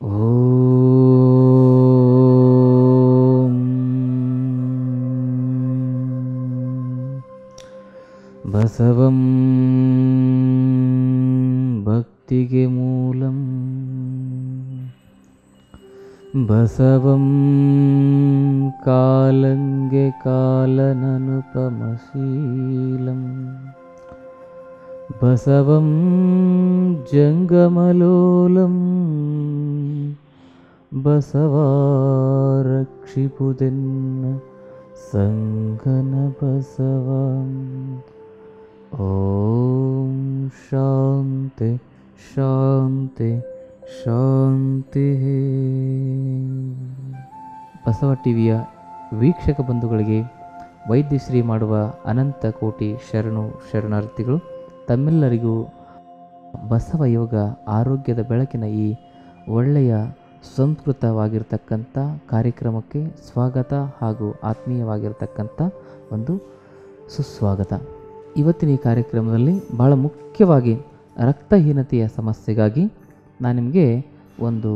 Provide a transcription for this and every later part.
ಓಂ ಬಸವಂ ಭಕ್ತಿಗೆ ಮೂಲಂ ಬಸವಂ ಕಾಲಂಗೆ ಕಾಲನನುಪಮಶೀಲಂ ಬಸವಂ ಜಂಗಮಲೋಲಂ ಬಸವಾರಕ್ಷಿಪುದೆನ್ನ ಸಂಗನ ಬಸವ ಓಂ ಶಾಂತಿ ಶಾಂತಿ ಶಾಂತಿ ಬಸವ ಟಿವಿಯ ವೀಕ್ಷಕ ಬಂಧುಗಳಿಗೆ ವೈದ್ಯಶ್ರೀ ಮಾಡುವ ಅನಂತ ಕೋಟಿ ಶರಣು ಶರಣಾರ್ಥಿಗಳು ತಮ್ಮೆಲ್ಲರಿಗೂ ಬಸವ ಯೋಗ ಆರೋಗ್ಯದ ಬೆಳಕಿನ ಈ ಒಳ್ಳೆಯ ಸಂಸ್ಕೃತವಾಗಿರ್ತಕ್ಕಂಥ ಕಾರ್ಯಕ್ರಮಕ್ಕೆ ಸ್ವಾಗತ ಹಾಗೂ ಆತ್ಮೀಯವಾಗಿರ್ತಕ್ಕಂಥ ಒಂದು ಸುಸ್ವಾಗತ ಇವತ್ತಿನ ಈ ಕಾರ್ಯಕ್ರಮದಲ್ಲಿ ಭಾಳ ಮುಖ್ಯವಾಗಿ ರಕ್ತಹೀನತೆಯ ಸಮಸ್ಯೆಗಾಗಿ ನಾನು ನಿಮಗೆ ಒಂದು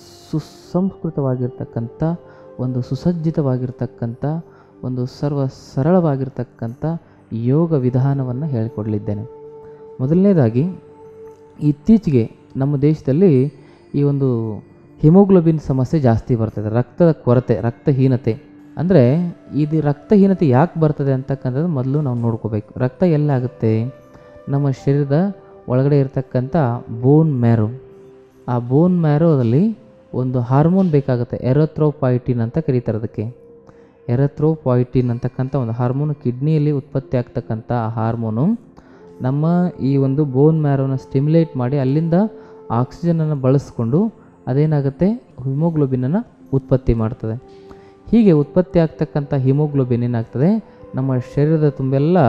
ಸುಸಂಸ್ಕೃತವಾಗಿರ್ತಕ್ಕಂಥ ಒಂದು ಸುಸಜ್ಜಿತವಾಗಿರ್ತಕ್ಕಂಥ ಒಂದು ಸರ್ವ ಸರಳವಾಗಿರ್ತಕ್ಕಂಥ ಯೋಗ ವಿಧಾನವನ್ನು ಹೇಳಿಕೊಡಲಿದ್ದೇನೆ ಮೊದಲನೇದಾಗಿ ಇತ್ತೀಚೆಗೆ ನಮ್ಮ ದೇಶದಲ್ಲಿ ಈ ಒಂದು ಹಿಮೋಗ್ಲೋಬಿನ್ ಸಮಸ್ಯೆ ಜಾಸ್ತಿ ಬರ್ತದೆ ರಕ್ತದ ಕೊರತೆ ರಕ್ತಹೀನತೆ ಅಂದರೆ ಇದು ರಕ್ತಹೀನತೆ ಯಾಕೆ ಬರ್ತದೆ ಅಂತಕ್ಕಂಥದ್ದು ಮೊದಲು ನಾವು ನೋಡ್ಕೋಬೇಕು ರಕ್ತ ಎಲ್ಲಾಗುತ್ತೆ ನಮ್ಮ ಶರೀರದ ಒಳಗಡೆ ಇರತಕ್ಕಂಥ ಬೋನ್ ಮ್ಯಾರೋ ಆ ಬೋನ್ ಮ್ಯಾರೋದಲ್ಲಿ ಒಂದು ಹಾರ್ಮೋನ್ ಬೇಕಾಗುತ್ತೆ ಎರೋಥ್ರೋಪಾಯಿಟಿನ್ ಅಂತ ಕರೀತಾರೆ ಅದಕ್ಕೆ ಎರಥ್ರೋಪಾಯಿಟಿನ್ ಅಂತಕ್ಕಂಥ ಒಂದು ಹಾರ್ಮೋನು ಕಿಡ್ನಿಯಲ್ಲಿ ಉತ್ಪತ್ತಿ ಆಗ್ತಕ್ಕಂಥ ಆ ಹಾರ್ಮೋನು ನಮ್ಮ ಈ ಒಂದು ಬೋನ್ ಮ್ಯಾರೋನ ಸ್ಟಿಮ್ಯುಲೇಟ್ ಮಾಡಿ ಅಲ್ಲಿಂದ ಆಕ್ಸಿಜನನ್ನು ಬಳಸ್ಕೊಂಡು ಅದೇನಾಗುತ್ತೆ ಹಿಮೋಗ್ಲೋಬಿನನ್ನು ಉತ್ಪತ್ತಿ ಮಾಡ್ತದೆ ಹೀಗೆ ಉತ್ಪತ್ತಿ ಆಗ್ತಕ್ಕಂಥ ಹಿಮೋಗ್ಲೋಬಿನ್ ಏನಾಗ್ತದೆ ನಮ್ಮ ಶರೀರದ ತುಂಬೆಲ್ಲ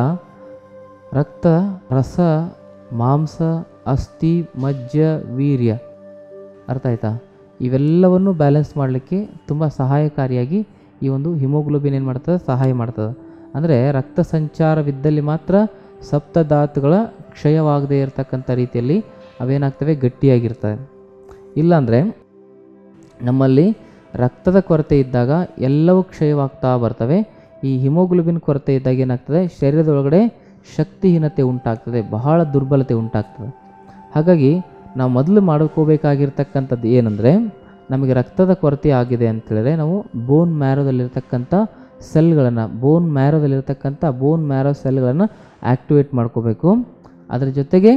ರಕ್ತ ರಸ ಮಾಂಸ ಅಸ್ಥಿ ಮಜ್ಜ ವೀರ್ಯ ಅರ್ಥ ಆಯ್ತಾ ಇವೆಲ್ಲವನ್ನು ಬ್ಯಾಲೆನ್ಸ್ ಮಾಡಲಿಕ್ಕೆ ತುಂಬ ಸಹಾಯಕಾರಿಯಾಗಿ ಈ ಒಂದು ಹಿಮೋಗ್ಲೋಬಿನ್ ಏನು ಮಾಡ್ತದೆ ಸಹಾಯ ಮಾಡ್ತದೆ ಅಂದರೆ ರಕ್ತ ಸಂಚಾರವಿದ್ದಲ್ಲಿ ಮಾತ್ರ ಸಪ್ತಧಾತುಗಳ ಕ್ಷಯವಾಗದೇ ಇರತಕ್ಕಂಥ ರೀತಿಯಲ್ಲಿ ಅವೇನಾಗ್ತವೆ ಗಟ್ಟಿಯಾಗಿರ್ತವೆ ಇಲ್ಲಾಂದರೆ ನಮ್ಮಲ್ಲಿ ರಕ್ತದ ಕೊರತೆ ಇದ್ದಾಗ ಎಲ್ಲವೂ ಕ್ಷಯವಾಗ್ತಾ ಬರ್ತವೆ ಈ ಹಿಮೋಗ್ಲೋಬಿನ್ ಕೊರತೆ ಇದ್ದಾಗ ಏನಾಗ್ತದೆ ಶರೀರದೊಳಗಡೆ ಶಕ್ತಿಹೀನತೆ ಉಂಟಾಗ್ತದೆ ಬಹಳ ದುರ್ಬಲತೆ ಉಂಟಾಗ್ತದೆ ಹಾಗಾಗಿ ನಾವು ಮೊದಲು ಮಾಡ್ಕೋಬೇಕಾಗಿರ್ತಕ್ಕಂಥದ್ದು ಏನಂದರೆ ನಮಗೆ ರಕ್ತದ ಕೊರತೆ ಆಗಿದೆ ಅಂತೇಳಿದ್ರೆ ನಾವು ಬೋನ್ ಮ್ಯಾರೋದಲ್ಲಿರ್ತಕ್ಕಂಥ ಸೆಲ್ಗಳನ್ನು ಬೋನ್ ಮ್ಯಾರೋದಲ್ಲಿರ್ತಕ್ಕಂಥ ಬೋನ್ ಮ್ಯಾರೋ ಸೆಲ್ಗಳನ್ನು ಆ್ಯಕ್ಟಿವೇಟ್ ಮಾಡ್ಕೋಬೇಕು ಅದರ ಜೊತೆಗೆ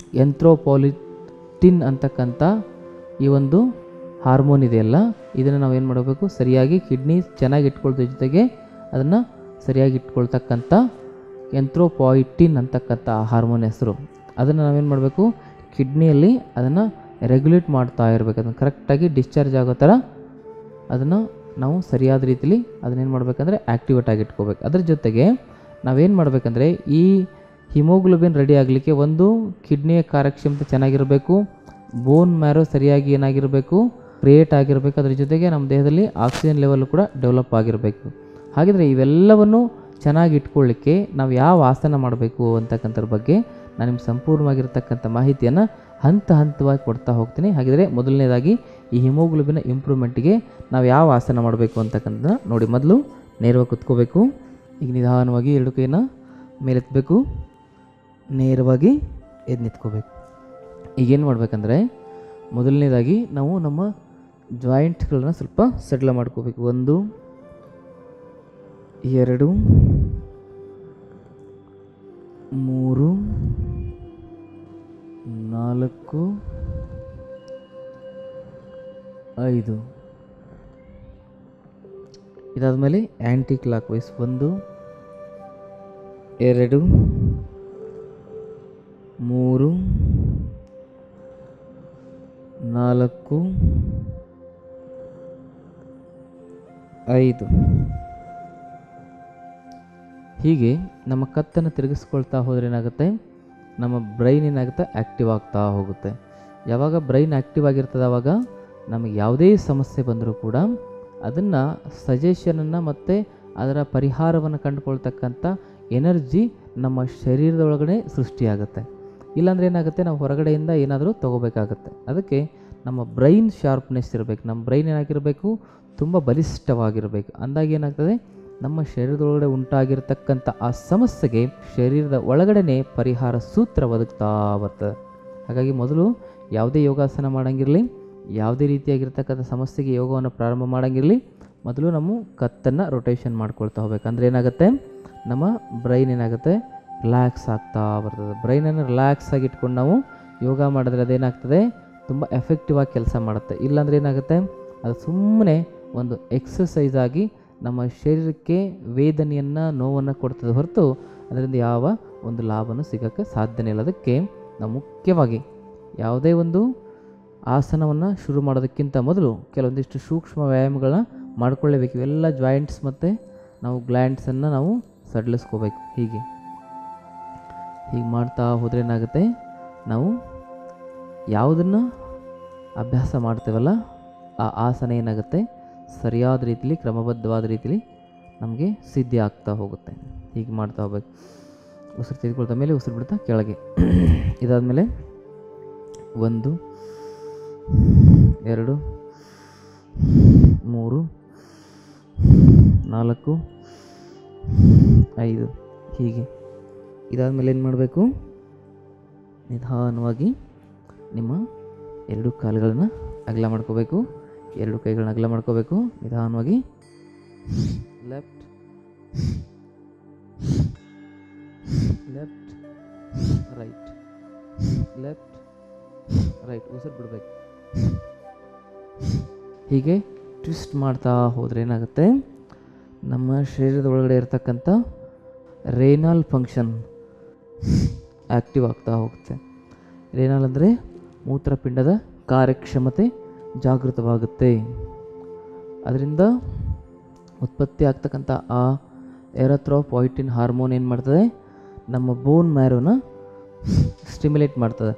ಎಂಥ್ರೋಪಾಲಿಟಿನ್ ಅಂತಕ್ಕಂಥ ಈ ಒಂದು ಹಾರ್ಮೋನ್ ಇದೆಯಲ್ಲ ಇದನ್ನು ನಾವು ಏನು ಮಾಡಬೇಕು ಸರಿಯಾಗಿ ಕಿಡ್ನಿ ಚೆನ್ನಾಗಿ ಇಟ್ಕೊಳ್ದ್ರ ಜೊತೆಗೆ ಅದನ್ನು ಸರಿಯಾಗಿ ಇಟ್ಕೊಳ್ತಕ್ಕಂಥ ಎಂಥ್ರೋಪಾಯಿಟಿನ್ ಅಂತಕ್ಕಂಥ ಹಾರ್ಮೋನ್ ಹೆಸರು ಅದನ್ನು ನಾವೇನು ಮಾಡಬೇಕು ಕಿಡ್ನಿಯಲ್ಲಿ ಅದನ್ನು ರೆಗ್ಯುಲೇಟ್ ಮಾಡ್ತಾ ಇರಬೇಕು ಅದನ್ನು ಕರೆಕ್ಟಾಗಿ ಡಿಸ್ಚಾರ್ಜ್ ಆಗೋ ಥರ ಅದನ್ನು ನಾವು ಸರಿಯಾದ ರೀತಿಲಿ ಅದನ್ನೇನು ಮಾಡಬೇಕಂದ್ರೆ ಆ್ಯಕ್ಟಿವೇಟ್ ಆಗಿ ಇಟ್ಕೋಬೇಕು ಅದ್ರ ಜೊತೆಗೆ ನಾವೇನು ಮಾಡಬೇಕಂದ್ರೆ ಈ ಹಿಮೋಗ್ಲೋಬಿನ್ ರೆಡಿ ಆಗಲಿಕ್ಕೆ ಒಂದು ಕಿಡ್ನಿಯ ಕಾರ್ಯಕ್ಷಮತೆ ಚೆನ್ನಾಗಿರಬೇಕು ಬೋನ್ ಮ್ಯಾರೋ ಸರಿಯಾಗಿ ಏನಾಗಿರಬೇಕು ಕ್ರಿಯೇಟ್ ಆಗಿರಬೇಕು ಅದ್ರ ಜೊತೆಗೆ ನಮ್ಮ ದೇಹದಲ್ಲಿ ಆಕ್ಸಿಜನ್ ಲೆವೆಲ್ ಕೂಡ ಡೆವಲಪ್ ಆಗಿರಬೇಕು ಹಾಗಿದ್ರೆ ಇವೆಲ್ಲವನ್ನು ಚೆನ್ನಾಗಿ ಇಟ್ಕೊಳ್ಳಿಕ್ಕೆ ನಾವು ಯಾವ ಆಸನ ಮಾಡಬೇಕು ಅಂತಕ್ಕಂಥದ್ರ ಬಗ್ಗೆ ನಾನು ನಿಮ್ಗೆ ಸಂಪೂರ್ಣವಾಗಿರ್ತಕ್ಕಂಥ ಮಾಹಿತಿಯನ್ನು ಹಂತ ಹಂತವಾಗಿ ಕೊಡ್ತಾ ಹೋಗ್ತೀನಿ ಹಾಗಿದ್ರೆ ಮೊದಲನೇದಾಗಿ ಈ ಹಿಮೋಗ್ಲೋಬಿನ ಇಂಪ್ರೂವ್ಮೆಂಟ್ಗೆ ನಾವು ಯಾವ ಆಸನ ಮಾಡಬೇಕು ಅಂತಕ್ಕಂಥದ್ದನ್ನ ನೋಡಿ ಮೊದಲು ನೇರವಾಗಿ ಕುತ್ಕೋಬೇಕು ಈಗ ನಿಧಾನವಾಗಿ ಎರಡು ಕೈನ ಮೇಲೆತ್ತಬೇಕು ನೇರವಾಗಿ ಎದ್ದು ನಿಂತ್ಕೋಬೇಕು ಈಗೇನು ಮಾಡಬೇಕಂದ್ರೆ ಮೊದಲನೇದಾಗಿ ನಾವು ನಮ್ಮ ಜಾಯಿಂಟ್ಗಳನ್ನ ಸ್ವಲ್ಪ ಸೆಟ್ಲ ಮಾಡ್ಕೋಬೇಕು ಒಂದು ಎರಡು ಮೂರು ನಾಲ್ಕು ಐದು ಇದಾದಮೇಲೆ ಆ್ಯಂಟಿ ಕ್ಲಾಕ್ ವೈಸ್ ಒಂದು ಎರಡು ಮೂರು ನಾಲ್ಕು ಐದು ಹೀಗೆ ನಮ್ಮ ಕತ್ತನ್ನು ತಿರುಗಿಸ್ಕೊಳ್ತಾ ಹೋದ್ರೆ ಏನಾಗುತ್ತೆ ನಮ್ಮ ಬ್ರೈನ್ ಏನಾಗುತ್ತೆ ಆ್ಯಕ್ಟಿವ್ ಆಗ್ತಾ ಹೋಗುತ್ತೆ ಯಾವಾಗ ಬ್ರೈನ್ ಆ್ಯಕ್ಟಿವ್ ಆಗಿರ್ತದೆ ಆವಾಗ ನಮಗೆ ಯಾವುದೇ ಸಮಸ್ಯೆ ಬಂದರೂ ಕೂಡ ಅದನ್ನು ಸಜೆಷನನ್ನು ಮತ್ತು ಅದರ ಪರಿಹಾರವನ್ನು ಕಂಡುಕೊಳ್ತಕ್ಕಂಥ ಎನರ್ಜಿ ನಮ್ಮ ಶರೀರದ ಒಳಗಡೆ ಸೃಷ್ಟಿಯಾಗುತ್ತೆ ಇಲ್ಲಾಂದ್ರೆ ಏನಾಗುತ್ತೆ ನಾವು ಹೊರಗಡೆಯಿಂದ ಏನಾದರೂ ತೊಗೋಬೇಕಾಗತ್ತೆ ಅದಕ್ಕೆ ನಮ್ಮ ಬ್ರೈನ್ ಶಾರ್ಪ್ನೆಸ್ ಇರಬೇಕು ನಮ್ಮ ಬ್ರೈನ್ ಏನಾಗಿರಬೇಕು ತುಂಬ ಬಲಿಷ್ಠವಾಗಿರಬೇಕು ಅಂದಾಗ ಏನಾಗ್ತದೆ ನಮ್ಮ ಶರೀರದೊಳಗಡೆ ಉಂಟಾಗಿರ್ತಕ್ಕಂಥ ಆ ಸಮಸ್ಯೆಗೆ ಶರೀರದ ಒಳಗಡೆನೆ ಪರಿಹಾರ ಸೂತ್ರ ಒದಗ್ತಾ ಬರ್ತದೆ ಹಾಗಾಗಿ ಮೊದಲು ಯಾವುದೇ ಯೋಗಾಸನ ಮಾಡಂಗಿರಲಿ ಯಾವುದೇ ರೀತಿಯಾಗಿರ್ತಕ್ಕಂಥ ಸಮಸ್ಯೆಗೆ ಯೋಗವನ್ನು ಪ್ರಾರಂಭ ಮಾಡಂಗಿರಲಿ ಮೊದಲು ನಾವು ಕತ್ತನ್ನು ರೊಟೇಷನ್ ಮಾಡ್ಕೊಳ್ತಾ ಹೋಗ್ಬೇಕು ಅಂದರೆ ಏನಾಗುತ್ತೆ ನಮ್ಮ ಬ್ರೈನ್ ಏನಾಗುತ್ತೆ ರಿಲ್ಯಾಕ್ಸ್ ಆಗ್ತಾ ಬರ್ತದೆ ಬ್ರೈನನ್ನು ರಿಲ್ಯಾಕ್ಸ್ ಆಗಿ ಇಟ್ಕೊಂಡು ನಾವು ಯೋಗ ಮಾಡಿದ್ರೆ ಅದೇನಾಗ್ತದೆ ತುಂಬ ಎಫೆಕ್ಟಿವ್ ಆಗಿ ಕೆಲಸ ಮಾಡುತ್ತೆ ಇಲ್ಲಾಂದ್ರೆ ಏನಾಗುತ್ತೆ ಅದು ಸುಮ್ಮನೆ ಒಂದು ಎಕ್ಸಸೈಸ್ ಆಗಿ ನಮ್ಮ ಶರೀರಕ್ಕೆ ವೇದನೆಯನ್ನು ನೋವನ್ನು ಕೊಡ್ತದೆ ಹೊರತು ಅದರಿಂದ ಯಾವ ಒಂದು ಲಾಭನೂ ಸಿಗೋಕ್ಕೆ ಸಾಧ್ಯನೇ ಇಲ್ಲ ಅದಕ್ಕೆ ನಾವು ಮುಖ್ಯವಾಗಿ ಯಾವುದೇ ಒಂದು ಆಸನವನ್ನು ಶುರು ಮಾಡೋದಕ್ಕಿಂತ ಮೊದಲು ಕೆಲವೊಂದಿಷ್ಟು ಸೂಕ್ಷ್ಮ ವ್ಯಾಯಾಮಗಳನ್ನ ಮಾಡ್ಕೊಳ್ಳೇಬೇಕು ಇವೆಲ್ಲ ಜಾಯಿಂಟ್ಸ್ ಮತ್ತು ನಾವು ಗ್ಲ್ಯಾಂಡ್ಸನ್ನು ನಾವು ಸಡಿಲಿಸ್ಕೋಬೇಕು ಹೀಗೆ ಹೀಗೆ ಮಾಡ್ತಾ ಹೋದರೆ ಏನಾಗುತ್ತೆ ನಾವು ಯಾವುದನ್ನು ಅಭ್ಯಾಸ ಮಾಡ್ತೇವಲ್ಲ ಆ ಆಸನ ಏನಾಗುತ್ತೆ ಸರಿಯಾದ ರೀತಿಲಿ ಕ್ರಮಬದ್ಧವಾದ ರೀತಿಲಿ ನಮಗೆ ಸಿದ್ಧಿ ಆಗ್ತಾ ಹೋಗುತ್ತೆ ಹೀಗೆ ಮಾಡ್ತಾ ಹೋಗ್ಬೇಕು ಉಸಿರು ತೆಗೆದುಕೊಳ್ತಾ ಮೇಲೆ ಉಸಿರು ಬಿಡ್ತಾ ಕೆಳಗೆ ಇದಾದಮೇಲೆ ಒಂದು ಎರಡು ಮೂರು ನಾಲ್ಕು ಐದು ಹೀಗೆ ಇದಾದಮೇಲೆ ಏನು ಮಾಡಬೇಕು ನಿಧಾನವಾಗಿ ನಿಮ್ಮ ಎರಡು ಕಾಲುಗಳನ್ನು ಅಗಲ ಮಾಡ್ಕೋಬೇಕು ಎರಡು ಕೈಗಳನ್ನ ಅಗಲ ಮಾಡ್ಕೋಬೇಕು ನಿಧಾನವಾಗಿ left left right left right ಉಸಿರು ಬಿಡಬೇಕು ಹೀಗೆ ಟ್ವಿಸ್ಟ್ ಮಾಡ್ತಾ ಹೋದರೆ ಏನಾಗುತ್ತೆ ನಮ್ಮ ಶರೀರದ ಒಳಗಡೆ ಇರತಕ್ಕಂಥ ರೇನಾಲ್ ಫಂಕ್ಷನ್ ಆ್ಯಕ್ಟಿವ್ ಆಗ್ತಾ ಹೋಗುತ್ತೆ ರೇನಾಲ್ ಅಂದರೆ ಮೂತ್ರಪಿಂಡದ ಕಾರ್ಯಕ್ಷಮತೆ ಜಾಗೃತವಾಗುತ್ತೆ ಅದರಿಂದ ಉತ್ಪತ್ತಿ ಆಗ್ತಕ್ಕಂಥ ಆ ಎರಥ್ರೋಪಾಯ್ಟಿನ್ ಹಾರ್ಮೋನ್ ಏನು ಮಾಡ್ತದೆ ನಮ್ಮ ಬೋನ್ ಮ್ಯಾರೋನ ಸ್ಟಿಮ್ಯುಲೇಟ್ ಮಾಡ್ತದೆ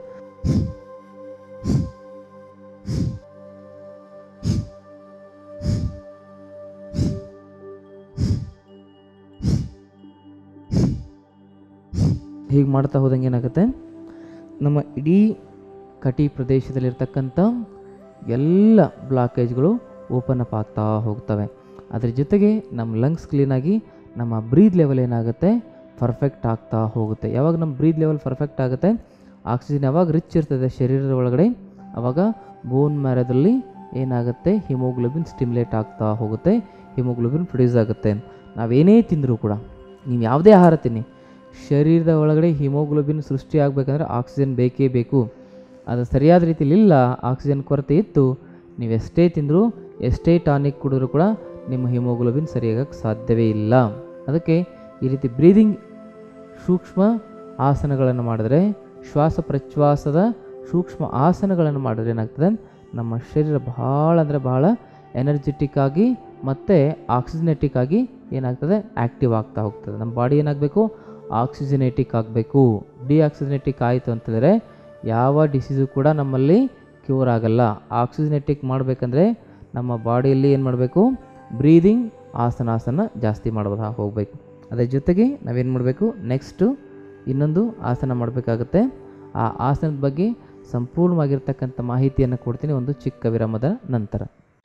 ಹೀಗೆ ಮಾಡ್ತಾ ಹೋದಂಗೆ ಏನಾಗುತ್ತೆ ನಮ್ಮ ಇಡೀ ಕಟಿ ಪ್ರದೇಶದಲ್ಲಿರ್ತಕ್ಕಂಥ ಎಲ್ಲ ಬ್ಲಾಕೇಜ್ಗಳು ಓಪನ್ ಅಪ್ ಆಗ್ತಾ ಹೋಗ್ತವೆ ಅದ್ರ ಜೊತೆಗೆ ನಮ್ಮ ಲಂಗ್ಸ್ ಕ್ಲೀನಾಗಿ ನಮ್ಮ ಬ್ರೀದ್ ಲೆವೆಲ್ ಏನಾಗುತ್ತೆ ಪರ್ಫೆಕ್ಟ್ ಆಗ್ತಾ ಹೋಗುತ್ತೆ ಯಾವಾಗ ನಮ್ಮ ಬ್ರೀದ್ ಲೆವೆಲ್ ಪರ್ಫೆಕ್ಟ್ ಆಗುತ್ತೆ ಆಕ್ಸಿಜನ್ ಯಾವಾಗ ರಿಚ್ ಇರ್ತದೆ ಶರೀರದ ಒಳಗಡೆ ಆವಾಗ ಬೋನ್ ಮ್ಯಾರದಲ್ಲಿ ಏನಾಗುತ್ತೆ ಹಿಮೋಗ್ಲೋಬಿನ್ ಸ್ಟಿಮ್ಯುಲೇಟ್ ಆಗ್ತಾ ಹೋಗುತ್ತೆ ಹಿಮೋಗ್ಲೋಬಿನ್ ಪ್ರೊಡ್ಯೂಸ್ ಆಗುತ್ತೆ ನಾವೇನೇ ತಿಂದರೂ ಕೂಡ ನೀವು ಯಾವುದೇ ಆಹಾರ ತಿನ್ನಿ ಶರೀರದ ಒಳಗಡೆ ಹಿಮೋಗ್ಲೋಬಿನ್ ಸೃಷ್ಟಿ ಆಗಬೇಕಂದ್ರೆ ಆಕ್ಸಿಜನ್ ಬೇಕೇ ಬೇಕು ಅದು ಸರಿಯಾದ ರೀತಿಯಲ್ಲಿ ಇಲ್ಲ ಆಕ್ಸಿಜನ್ ಕೊರತೆ ಇತ್ತು ನೀವು ಎಷ್ಟೇ ತಿಂದರೂ ಎಷ್ಟೇ ಟಾನಿಕ್ ಕುಡಿದ್ರೂ ಕೂಡ ನಿಮ್ಮ ಹಿಮೋಗ್ಲೋಬಿನ್ ಸರಿಯಾಗಕ್ಕೆ ಸಾಧ್ಯವೇ ಇಲ್ಲ ಅದಕ್ಕೆ ಈ ರೀತಿ ಬ್ರೀದಿಂಗ್ ಸೂಕ್ಷ್ಮ ಆಸನಗಳನ್ನು ಮಾಡಿದ್ರೆ ಶ್ವಾಸ ಪ್ರಶ್ವಾಸದ ಸೂಕ್ಷ್ಮ ಆಸನಗಳನ್ನು ಮಾಡಿದ್ರೆ ಏನಾಗ್ತದೆ ನಮ್ಮ ಶರೀರ ಬಹಳ ಅಂದರೆ ಬಹಳ ಎನರ್ಜೆಟಿಕ್ ಆಗಿ ಮತ್ತು ಆಕ್ಸಿಜನೆಟಿಕ್ ಆಗಿ ಏನಾಗ್ತದೆ ಆ್ಯಕ್ಟಿವ್ ಆಗ್ತಾ ಹೋಗ್ತದೆ ನಮ್ಮ ಬಾಡಿ ಏನಾಗಬೇಕು ಆಕ್ಸಿಜನೇಟಿಕ್ ಆಗಬೇಕು ಡಿಆಕ್ಸಿಜನೇಟಿಕ್ ಆಯಿತು ಅಂತಂದರೆ ಯಾವ ಡಿಸೀಸು ಕೂಡ ನಮ್ಮಲ್ಲಿ ಕ್ಯೂರ್ ಆಗಲ್ಲ ಆಕ್ಸಿಜನೇಟಿಕ್ ಮಾಡಬೇಕಂದ್ರೆ ನಮ್ಮ ಬಾಡಿಯಲ್ಲಿ ಏನು ಮಾಡಬೇಕು ಬ್ರೀದಿಂಗ್ ಆಸನಾಸನ ಜಾಸ್ತಿ ಮಾಡೋದು ಹೋಗಬೇಕು ಅದರ ಜೊತೆಗೆ ನಾವೇನು ಮಾಡಬೇಕು ನೆಕ್ಸ್ಟು ಇನ್ನೊಂದು ಆಸನ ಮಾಡಬೇಕಾಗುತ್ತೆ ಆ ಆಸನದ ಬಗ್ಗೆ ಸಂಪೂರ್ಣವಾಗಿರ್ತಕ್ಕಂಥ ಮಾಹಿತಿಯನ್ನು ಕೊಡ್ತೀನಿ ಒಂದು ಚಿಕ್ಕ ವಿರಾಮದ ನಂತರ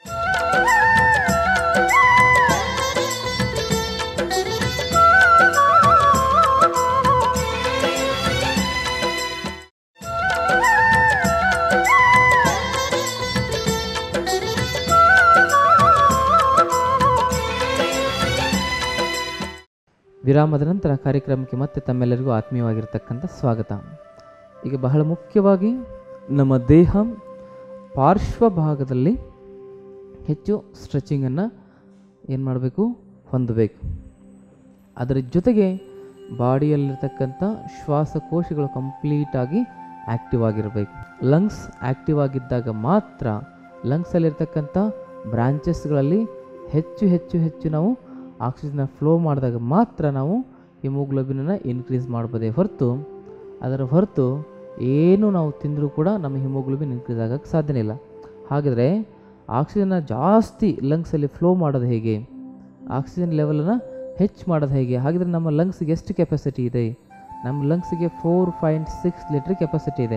ವಿರಾಮದ ನಂತರ ಕಾರ್ಯಕ್ರಮಕ್ಕೆ ಮತ್ತೆ ತಮ್ಮೆಲ್ಲರಿಗೂ ಆತ್ಮೀಯವಾಗಿರ್ತಕ್ಕಂಥ ಸ್ವಾಗತ ಈಗ ಬಹಳ ಮುಖ್ಯವಾಗಿ ನಮ್ಮ ದೇಹ ಪಾರ್ಶ್ವ ಭಾಗದಲ್ಲಿ ಹೆಚ್ಚು ಸ್ಟ್ರೆಚಿಂಗನ್ನು ಏನು ಮಾಡಬೇಕು ಹೊಂದಬೇಕು ಅದರ ಜೊತೆಗೆ ಬಾಡಿಯಲ್ಲಿರ್ತಕ್ಕಂಥ ಶ್ವಾಸಕೋಶಗಳು ಕಂಪ್ಲೀಟಾಗಿ ಆ್ಯಕ್ಟಿವ್ ಆಗಿರಬೇಕು ಲಂಗ್ಸ್ ಆ್ಯಕ್ಟಿವ್ ಆಗಿದ್ದಾಗ ಮಾತ್ರ ಲಂಗ್ಸಲ್ಲಿರ್ತಕ್ಕಂಥ ಬ್ರಾಂಚಸ್ಗಳಲ್ಲಿ ಹೆಚ್ಚು ಹೆಚ್ಚು ಹೆಚ್ಚು ನಾವು ಆಕ್ಸಿಜನ್ನ ಫ್ಲೋ ಮಾಡಿದಾಗ ಮಾತ್ರ ನಾವು ಹಿಮೋಗ್ಲೋಬಿನನ್ನು ಇನ್ಕ್ರೀಸ್ ಮಾಡ್ಬೋದೇ ಹೊರತು ಅದರ ಹೊರತು ಏನು ನಾವು ತಿಂದರೂ ಕೂಡ ನಮ್ಮ ಹಿಮೋಗ್ಲೋಬಿನ್ ಇನ್ಕ್ರೀಸ್ ಆಗೋಕ್ಕೆ ಸಾಧ್ಯನೇ ಇಲ್ಲ ಹಾಗಿದ್ರೆ ಆಕ್ಸಿಜನ್ನ ಜಾಸ್ತಿ ಲಂಗ್ಸಲ್ಲಿ ಫ್ಲೋ ಮಾಡೋದು ಹೇಗೆ ಆಕ್ಸಿಜನ್ ಲೆವೆಲನ್ನು ಹೆಚ್ಚು ಮಾಡೋದು ಹೇಗೆ ಹಾಗಿದ್ರೆ ನಮ್ಮ ಲಂಗ್ಸಿಗೆ ಎಷ್ಟು ಕೆಪಾಸಿಟಿ ಇದೆ ನಮ್ಮ ಲಂಗ್ಸಿಗೆ four point six litre capacity ಇದೆ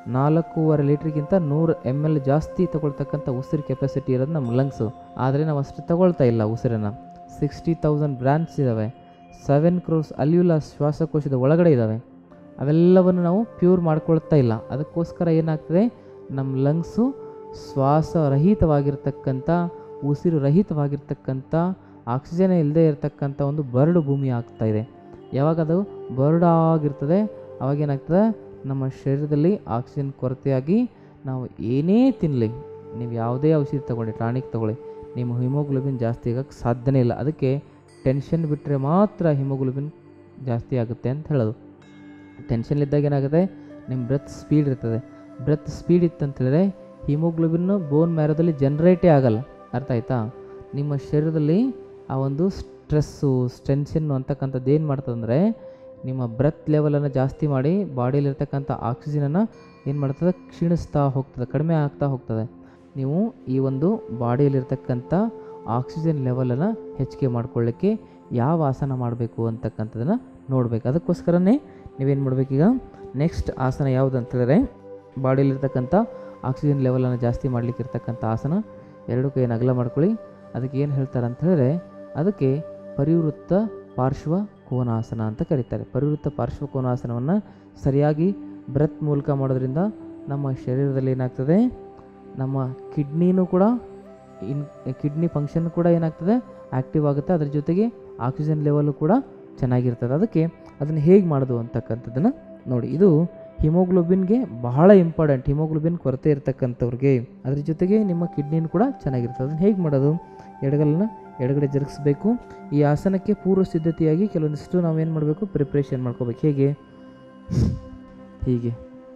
ನಾಲ್ಕೂವರೆ ಲೀಟ್ರಿಗಿಂತ ನೂರು ಎಮ್ ಎಲ್ ಜಾಸ್ತಿ ತಗೊಳ್ತಕ್ಕಂಥ ಉಸಿರು ಕೆಪಾಸಿಟಿ ಇರೋದು ನಮ್ಮ ಲಂಗ್ಸು ಆದರೆ ನಾವು ಅಷ್ಟು ತಗೊಳ್ತಾ ಇಲ್ಲ ಉಸಿರನ್ನು ಸಿಕ್ಸ್ಟಿ ತೌಸಂಡ್ ಬ್ರಾಂಚ್ ಇದ್ದಾವೆ ಸೆವೆನ್ ಕ್ರೋರ್ಸ್ ಅಲ್ಯೂಲ ಶ್ವಾಸಕೋಶದ ಒಳಗಡೆ ಇದ್ದಾವೆ ಅವೆಲ್ಲವನ್ನು ನಾವು ಪ್ಯೂರ್ ಮಾಡ್ಕೊಳ್ತಾ ಇಲ್ಲ ಅದಕ್ಕೋಸ್ಕರ ಏನಾಗ್ತದೆ ನಮ್ಮ ಲಂಗ್ಸು ಶ್ವಾಸರಹಿತವಾಗಿರ್ತಕ್ಕಂಥ ಉಸಿರು ರಹಿತವಾಗಿರ್ತಕ್ಕಂಥ ಆಕ್ಸಿಜನ್ ಇಲ್ಲದೆ ಇರತಕ್ಕಂಥ ಒಂದು ಬರಡು ಭೂಮಿ ಆಗ್ತಾ ಇದೆ ಯಾವಾಗ ಅದು ಬರಡಾಗಿರ್ತದೆ ಅವಾಗ ಏನಾಗ್ತದೆ ನಮ್ಮ ಶರೀರದಲ್ಲಿ ಆಕ್ಸಿಜನ್ ಕೊರತೆಯಾಗಿ ನಾವು ಏನೇ ತಿನ್ನಲಿ ನೀವು ಯಾವುದೇ ಔಷಧಿ ತಗೊಳ್ಳಿ ಟಾನಿಕ್ ತಗೊಳ್ಳಿ ನಿಮ್ಮ ಹಿಮೋಗ್ಲೋಬಿನ್ ಜಾಸ್ತಿ ಆಗೋಕ್ಕೆ ಸಾಧ್ಯನೇ ಇಲ್ಲ ಅದಕ್ಕೆ ಟೆನ್ಷನ್ ಬಿಟ್ಟರೆ ಮಾತ್ರ ಹಿಮೋಗ್ಲೋಬಿನ್ ಜಾಸ್ತಿ ಆಗುತ್ತೆ ಅಂತ ಹೇಳೋದು ಟೆನ್ಷನ್ ಇದ್ದಾಗ ಏನಾಗುತ್ತೆ ನಿಮ್ಮ ಬ್ರೆತ್ ಸ್ಪೀಡ್ ಇರ್ತದೆ ಬ್ರೆತ್ ಸ್ಪೀಡ್ ಇತ್ತಂತ ಹೇಳಿದ್ರೆ ಹಿಮೋಗ್ಲೋಬಿನ್ನು ಬೋನ್ ಮ್ಯಾರೋದಲ್ಲಿ ಜನ್ರೇಟೇ ಆಗಲ್ಲ ಅರ್ಥ ಆಯ್ತಾ ನಿಮ್ಮ ಶರೀರದಲ್ಲಿ ಆ ಒಂದು ಸ್ಟ್ರೆಸ್ಸು ಟೆನ್ಷನ್ನು ಅಂತಕ್ಕಂಥದ್ದು ಏನು ಮಾಡ್ತದಂದರೆ ನಿಮ್ಮ ಬ್ರೆತ್ ಲೆವೆಲನ್ನು ಜಾಸ್ತಿ ಮಾಡಿ ಬಾಡಿಯಲ್ಲಿರ್ತಕ್ಕಂಥ ಆಕ್ಸಿಜನನ್ನು ಏನು ಮಾಡ್ತದೆ ಕ್ಷೀಣಿಸ್ತಾ ಹೋಗ್ತದೆ ಕಡಿಮೆ ಆಗ್ತಾ ಹೋಗ್ತದೆ ನೀವು ಈ ಒಂದು ಬಾಡಿಯಲ್ಲಿರ್ತಕ್ಕಂಥ ಆಕ್ಸಿಜನ್ ಲೆವೆಲನ್ನು ಹೆಚ್ಚಿಗೆ ಮಾಡ್ಕೊಳ್ಳಿಕ್ಕೆ ಯಾವ ಆಸನ ಮಾಡಬೇಕು ಅಂತಕ್ಕಂಥದ್ದನ್ನು ನೋಡಬೇಕು ಅದಕ್ಕೋಸ್ಕರನೇ ನೀವೇನು ಮಾಡಬೇಕೀಗ ನೆಕ್ಸ್ಟ್ ಆಸನ ಯಾವುದು ಅಂತ ಹೇಳಿದ್ರೆ ಬಾಡಿಯಲ್ಲಿರ್ತಕ್ಕಂಥ ಆಕ್ಸಿಜನ್ ಲೆವೆಲನ್ನು ಜಾಸ್ತಿ ಮಾಡಲಿಕ್ಕೆ ಇರ್ತಕ್ಕಂಥ ಆಸನ ಎರಡು ಕೈಯನ್ನು ಅಗಲ ಮಾಡ್ಕೊಳ್ಳಿ ಅದಕ್ಕೆ ಏನು ಹೇಳ್ತಾರೆ ಅಂತ ಹೇಳಿದ್ರೆ ಅದಕ್ಕೆ ಪರಿವೃತ್ತ ಪಾರ್ಶ್ವ ಕೋನಾಸನ ಅಂತ ಕರೀತಾರೆ ಪರಿವೃತ್ತ ಪಾರ್ಶ್ವ ಕೋನಾಸನವನ್ನು ಸರಿಯಾಗಿ ಬ್ರೆತ್ ಮೂಲಕ ಮಾಡೋದ್ರಿಂದ ನಮ್ಮ ಶರೀರದಲ್ಲಿ ಏನಾಗ್ತದೆ ನಮ್ಮ ಕಿಡ್ನಿನೂ ಕೂಡ ಇನ್ ಕಿಡ್ನಿ ಫಂಕ್ಷನ್ ಕೂಡ ಏನಾಗ್ತದೆ ಆ್ಯಕ್ಟಿವ್ ಆಗುತ್ತೆ ಅದ್ರ ಜೊತೆಗೆ ಆಕ್ಸಿಜನ್ ಲೆವೆಲು ಕೂಡ ಚೆನ್ನಾಗಿರ್ತದೆ ಅದಕ್ಕೆ ಅದನ್ನು ಹೇಗೆ ಮಾಡೋದು ಅಂತಕ್ಕಂಥದ್ದನ್ನು ನೋಡಿ ಇದು ಹಿಮೋಗ್ಲೋಬಿನ್ಗೆ ಬಹಳ ಇಂಪಾರ್ಟೆಂಟ್ ಹಿಮೋಗ್ಲೋಬಿನ್ ಕೊರತೆ ಇರ್ತಕ್ಕಂಥವ್ರಿಗೆ ಅದ್ರ ಜೊತೆಗೆ ನಿಮ್ಮ ಕಿಡ್ನಿನೂ ಕೂಡ ಚೆನ್ನಾಗಿರ್ತದೆ ಅದನ್ನು ಹೇಗೆ ಮಾಡೋದು ಎಡಗಲನ್ನ ಎಡಗಡೆ ಜರುಗಿಸ್ಬೇಕು ಈ ಆಸನಕ್ಕೆ ಪೂರ್ವ ಸಿದ್ಧತೆಯಾಗಿ ಕೆಲವೊಂದಿಷ್ಟು ನಾವೇನು ಮಾಡಬೇಕು ಪ್ರಿಪ್ರೇಷನ್ ಮಾಡ್ಕೋಬೇಕು ಹೇಗೆ ಹೀಗೆ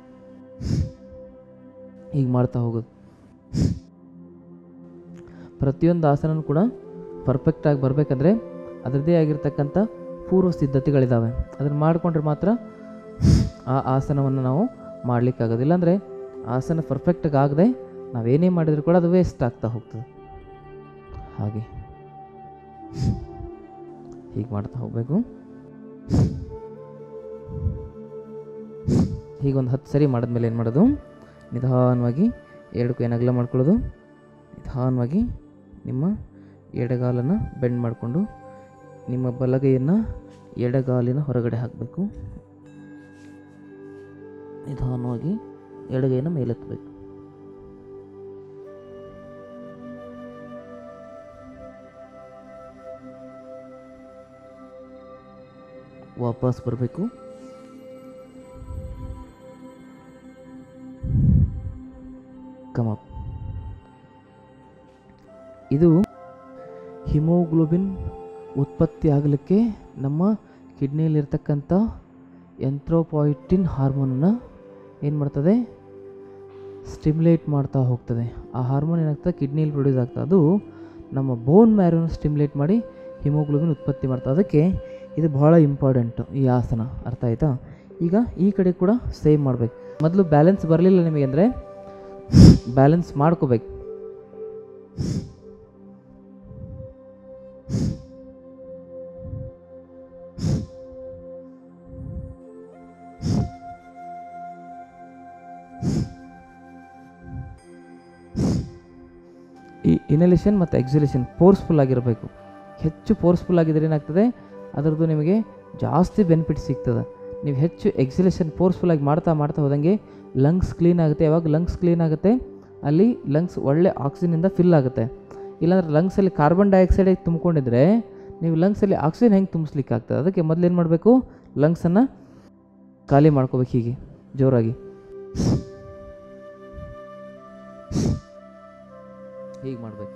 ಹೀಗೆ ಮಾಡ್ತಾ ಹೋಗೋದು ಪ್ರತಿಯೊಂದು ಆಸನನೂ ಕೂಡ ಪರ್ಫೆಕ್ಟಾಗಿ ಬರಬೇಕಂದ್ರೆ ಅದರದ್ದೇ ಆಗಿರ್ತಕ್ಕಂಥ ಪೂರ್ವ ಸಿದ್ಧತೆಗಳಿದ್ದಾವೆ ಅದನ್ನು ಮಾಡಿಕೊಂಡ್ರೆ ಮಾತ್ರ ಆ ಆಸನವನ್ನು ನಾವು ಮಾಡಲಿಕ್ಕಾಗೋದಿಲ್ಲ ಅಂದರೆ ಆಸನ ಪರ್ಫೆಕ್ಟಾಗಿ ಆಗದೆ ನಾವೇನೇ ಮಾಡಿದರೂ ಕೂಡ ಅದು ವೇಸ್ಟ್ ಆಗ್ತಾ ಹೋಗ್ತದೆ ಹಾಗೆ ಹೀಗೆ ಮಾಡ್ತಾ ಹೋಗಬೇಕು ಹೀಗೊಂದು ಹತ್ತು ಸರಿ ಮಾಡಿದ್ಮೇಲೆ ಏನು ಮಾಡೋದು ನಿಧಾನವಾಗಿ ಎರಡು ಕೈನ ಅಗಲ ಮಾಡ್ಕೊಳ್ಳೋದು ನಿಧಾನವಾಗಿ ನಿಮ್ಮ ಎಡಗಾಲನ್ನು ಬೆಂಡ್ ಮಾಡಿಕೊಂಡು ನಿಮ್ಮ ಬಲಗೈಯನ್ನು ಎಡಗಾಲಿನ ಹೊರಗಡೆ ಹಾಕಬೇಕು ನಿಧಾನವಾಗಿ ಎಡಗೈನ ಮೇಲೆತ್ತಬೇಕು ವಾಪಸ್ ಬರಬೇಕು ಕಮಪ್ ಇದು ಹಿಮೋಗ್ಲೋಬಿನ್ ಉತ್ಪತ್ತಿ ಆಗಲಿಕ್ಕೆ ನಮ್ಮ ಕಿಡ್ನಿಯಲ್ಲಿರ್ತಕ್ಕಂಥ ಎಂಥ್ರೋಪಾಯಿಟಿನ್ ಹಾರ್ಮೋನನ್ನು ಏನು ಮಾಡ್ತದೆ ಸ್ಟಿಮ್ಯುಲೇಟ್ ಮಾಡ್ತಾ ಹೋಗ್ತದೆ ಆ ಹಾರ್ಮೋನ್ ಏನಾಗ್ತದೆ ಕಿಡ್ನಿಯಲ್ಲಿ ಪ್ರೊಡ್ಯೂಸ್ ಆಗ್ತದೆ ಅದು ನಮ್ಮ ಬೋನ್ ಮ್ಯಾರೋನ ಸ್ಟಿಮ್ಯುಲೇಟ್ ಮಾಡಿ ಹಿಮೋಗ್ಲೋಬಿನ್ ಉತ್ಪತ್ತಿ ಮಾಡ್ತದೆ ಅದಕ್ಕೆ ಇದು ಬಹಳ ಇಂಪಾರ್ಟೆಂಟು ಈ ಆಸನ ಅರ್ಥ ಆಯ್ತಾ ಈಗ ಈ ಕಡೆ ಕೂಡ ಸೇವ್ ಮಾಡಬೇಕು ಮೊದಲು ಬ್ಯಾಲೆನ್ಸ್ ಬರಲಿಲ್ಲ ನಿಮಗೆ ಅಂದರೆ ಬ್ಯಾಲೆನ್ಸ್ ಮಾಡ್ಕೋಬೇಕು ಈ ಇನಲೇಷನ್ ಮತ್ತು ಎಕ್ಸಿಲೇಷನ್ ಫೋರ್ಸ್ಫುಲ್ ಆಗಿರಬೇಕು ಹೆಚ್ಚು ಫೋರ್ಸ್ಫುಲ್ ಆಗಿದ್ರೆ ಏನಾಗ್ತದೆ ಅದರದ್ದು ನಿಮಗೆ ಜಾಸ್ತಿ ಬೆನಿಫಿಟ್ ಸಿಗ್ತದೆ ನೀವು ಹೆಚ್ಚು ಎಕ್ಸಿಲೇಷನ್ ಫೋರ್ಸ್ಫುಲ್ಲಾಗಿ ಮಾಡ್ತಾ ಮಾಡ್ತಾ ಹೋದಂಗೆ ಲಂಗ್ಸ್ ಕ್ಲೀನ್ ಆಗುತ್ತೆ ಯಾವಾಗ ಲಂಗ್ಸ್ ಕ್ಲೀನ್ ಆಗುತ್ತೆ ಅಲ್ಲಿ ಲಂಗ್ಸ್ ಒಳ್ಳೆ ಆಕ್ಸಿಜನಿಂದ ಫಿಲ್ ಆಗುತ್ತೆ ಇಲ್ಲಾಂದ್ರೆ ಲಂಗ್ಸಲ್ಲಿ ಕಾರ್ಬನ್ ಡೈಆಕ್ಸೈಡ್ ತುಂಬಿಕೊಂಡಿದ್ರೆ ನೀವು ಲಂಗ್ಸಲ್ಲಿ ಆಕ್ಸಿಜನ್ ಹೆಂಗೆ ತುಂಬಿಸ್ಲಿಕ್ಕೆ ಆಗ್ತದೆ ಅದಕ್ಕೆ ಮೊದಲು ಏನು ಮಾಡಬೇಕು ಲಂಗ್ಸನ್ನು ಖಾಲಿ ಮಾಡ್ಕೋಬೇಕು ಹೀಗೆ ಜೋರಾಗಿ ಹೀಗೆ ಮಾಡಬೇಕು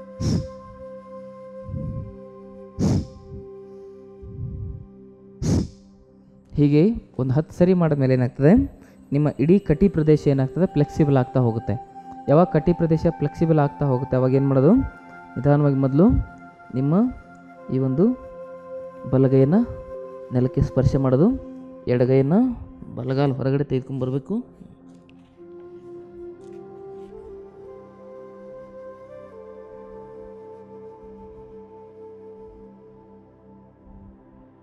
ಹೀಗೆ ಒಂದು ಹತ್ತು ಸರಿ ಮಾಡಿದ್ಮೇಲೆ ಏನಾಗ್ತದೆ ನಿಮ್ಮ ಇಡೀ ಕಟಿ ಪ್ರದೇಶ ಏನಾಗ್ತದೆ ಫ್ಲೆಕ್ಸಿಬಲ್ ಆಗ್ತಾ ಹೋಗುತ್ತೆ ಯಾವಾಗ ಕಟಿ ಪ್ರದೇಶ ಫ್ಲೆಕ್ಸಿಬಲ್ ಆಗ್ತಾ ಹೋಗುತ್ತೆ ಅವಾಗ ಏನು ಮಾಡೋದು ನಿಧಾನವಾಗಿ ಮೊದಲು ನಿಮ್ಮ ಈ ಒಂದು ಬಲಗೈಯನ್ನು ನೆಲಕ್ಕೆ ಸ್ಪರ್ಶ ಮಾಡೋದು ಎಡಗೈಯನ್ನು ಬಲಗಾಲ ಹೊರಗಡೆ ತೆಗೆದುಕೊಂಡ್ಬರ್ಬೇಕು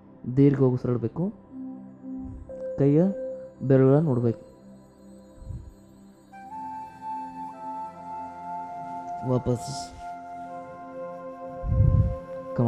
ದೀರ್ಘ ಉಸಿರಾಡಬೇಕು ಕೈಯ ಬೆರಳ ನೋಡಬೇಕು ವಾಪಸ್ ಕಮ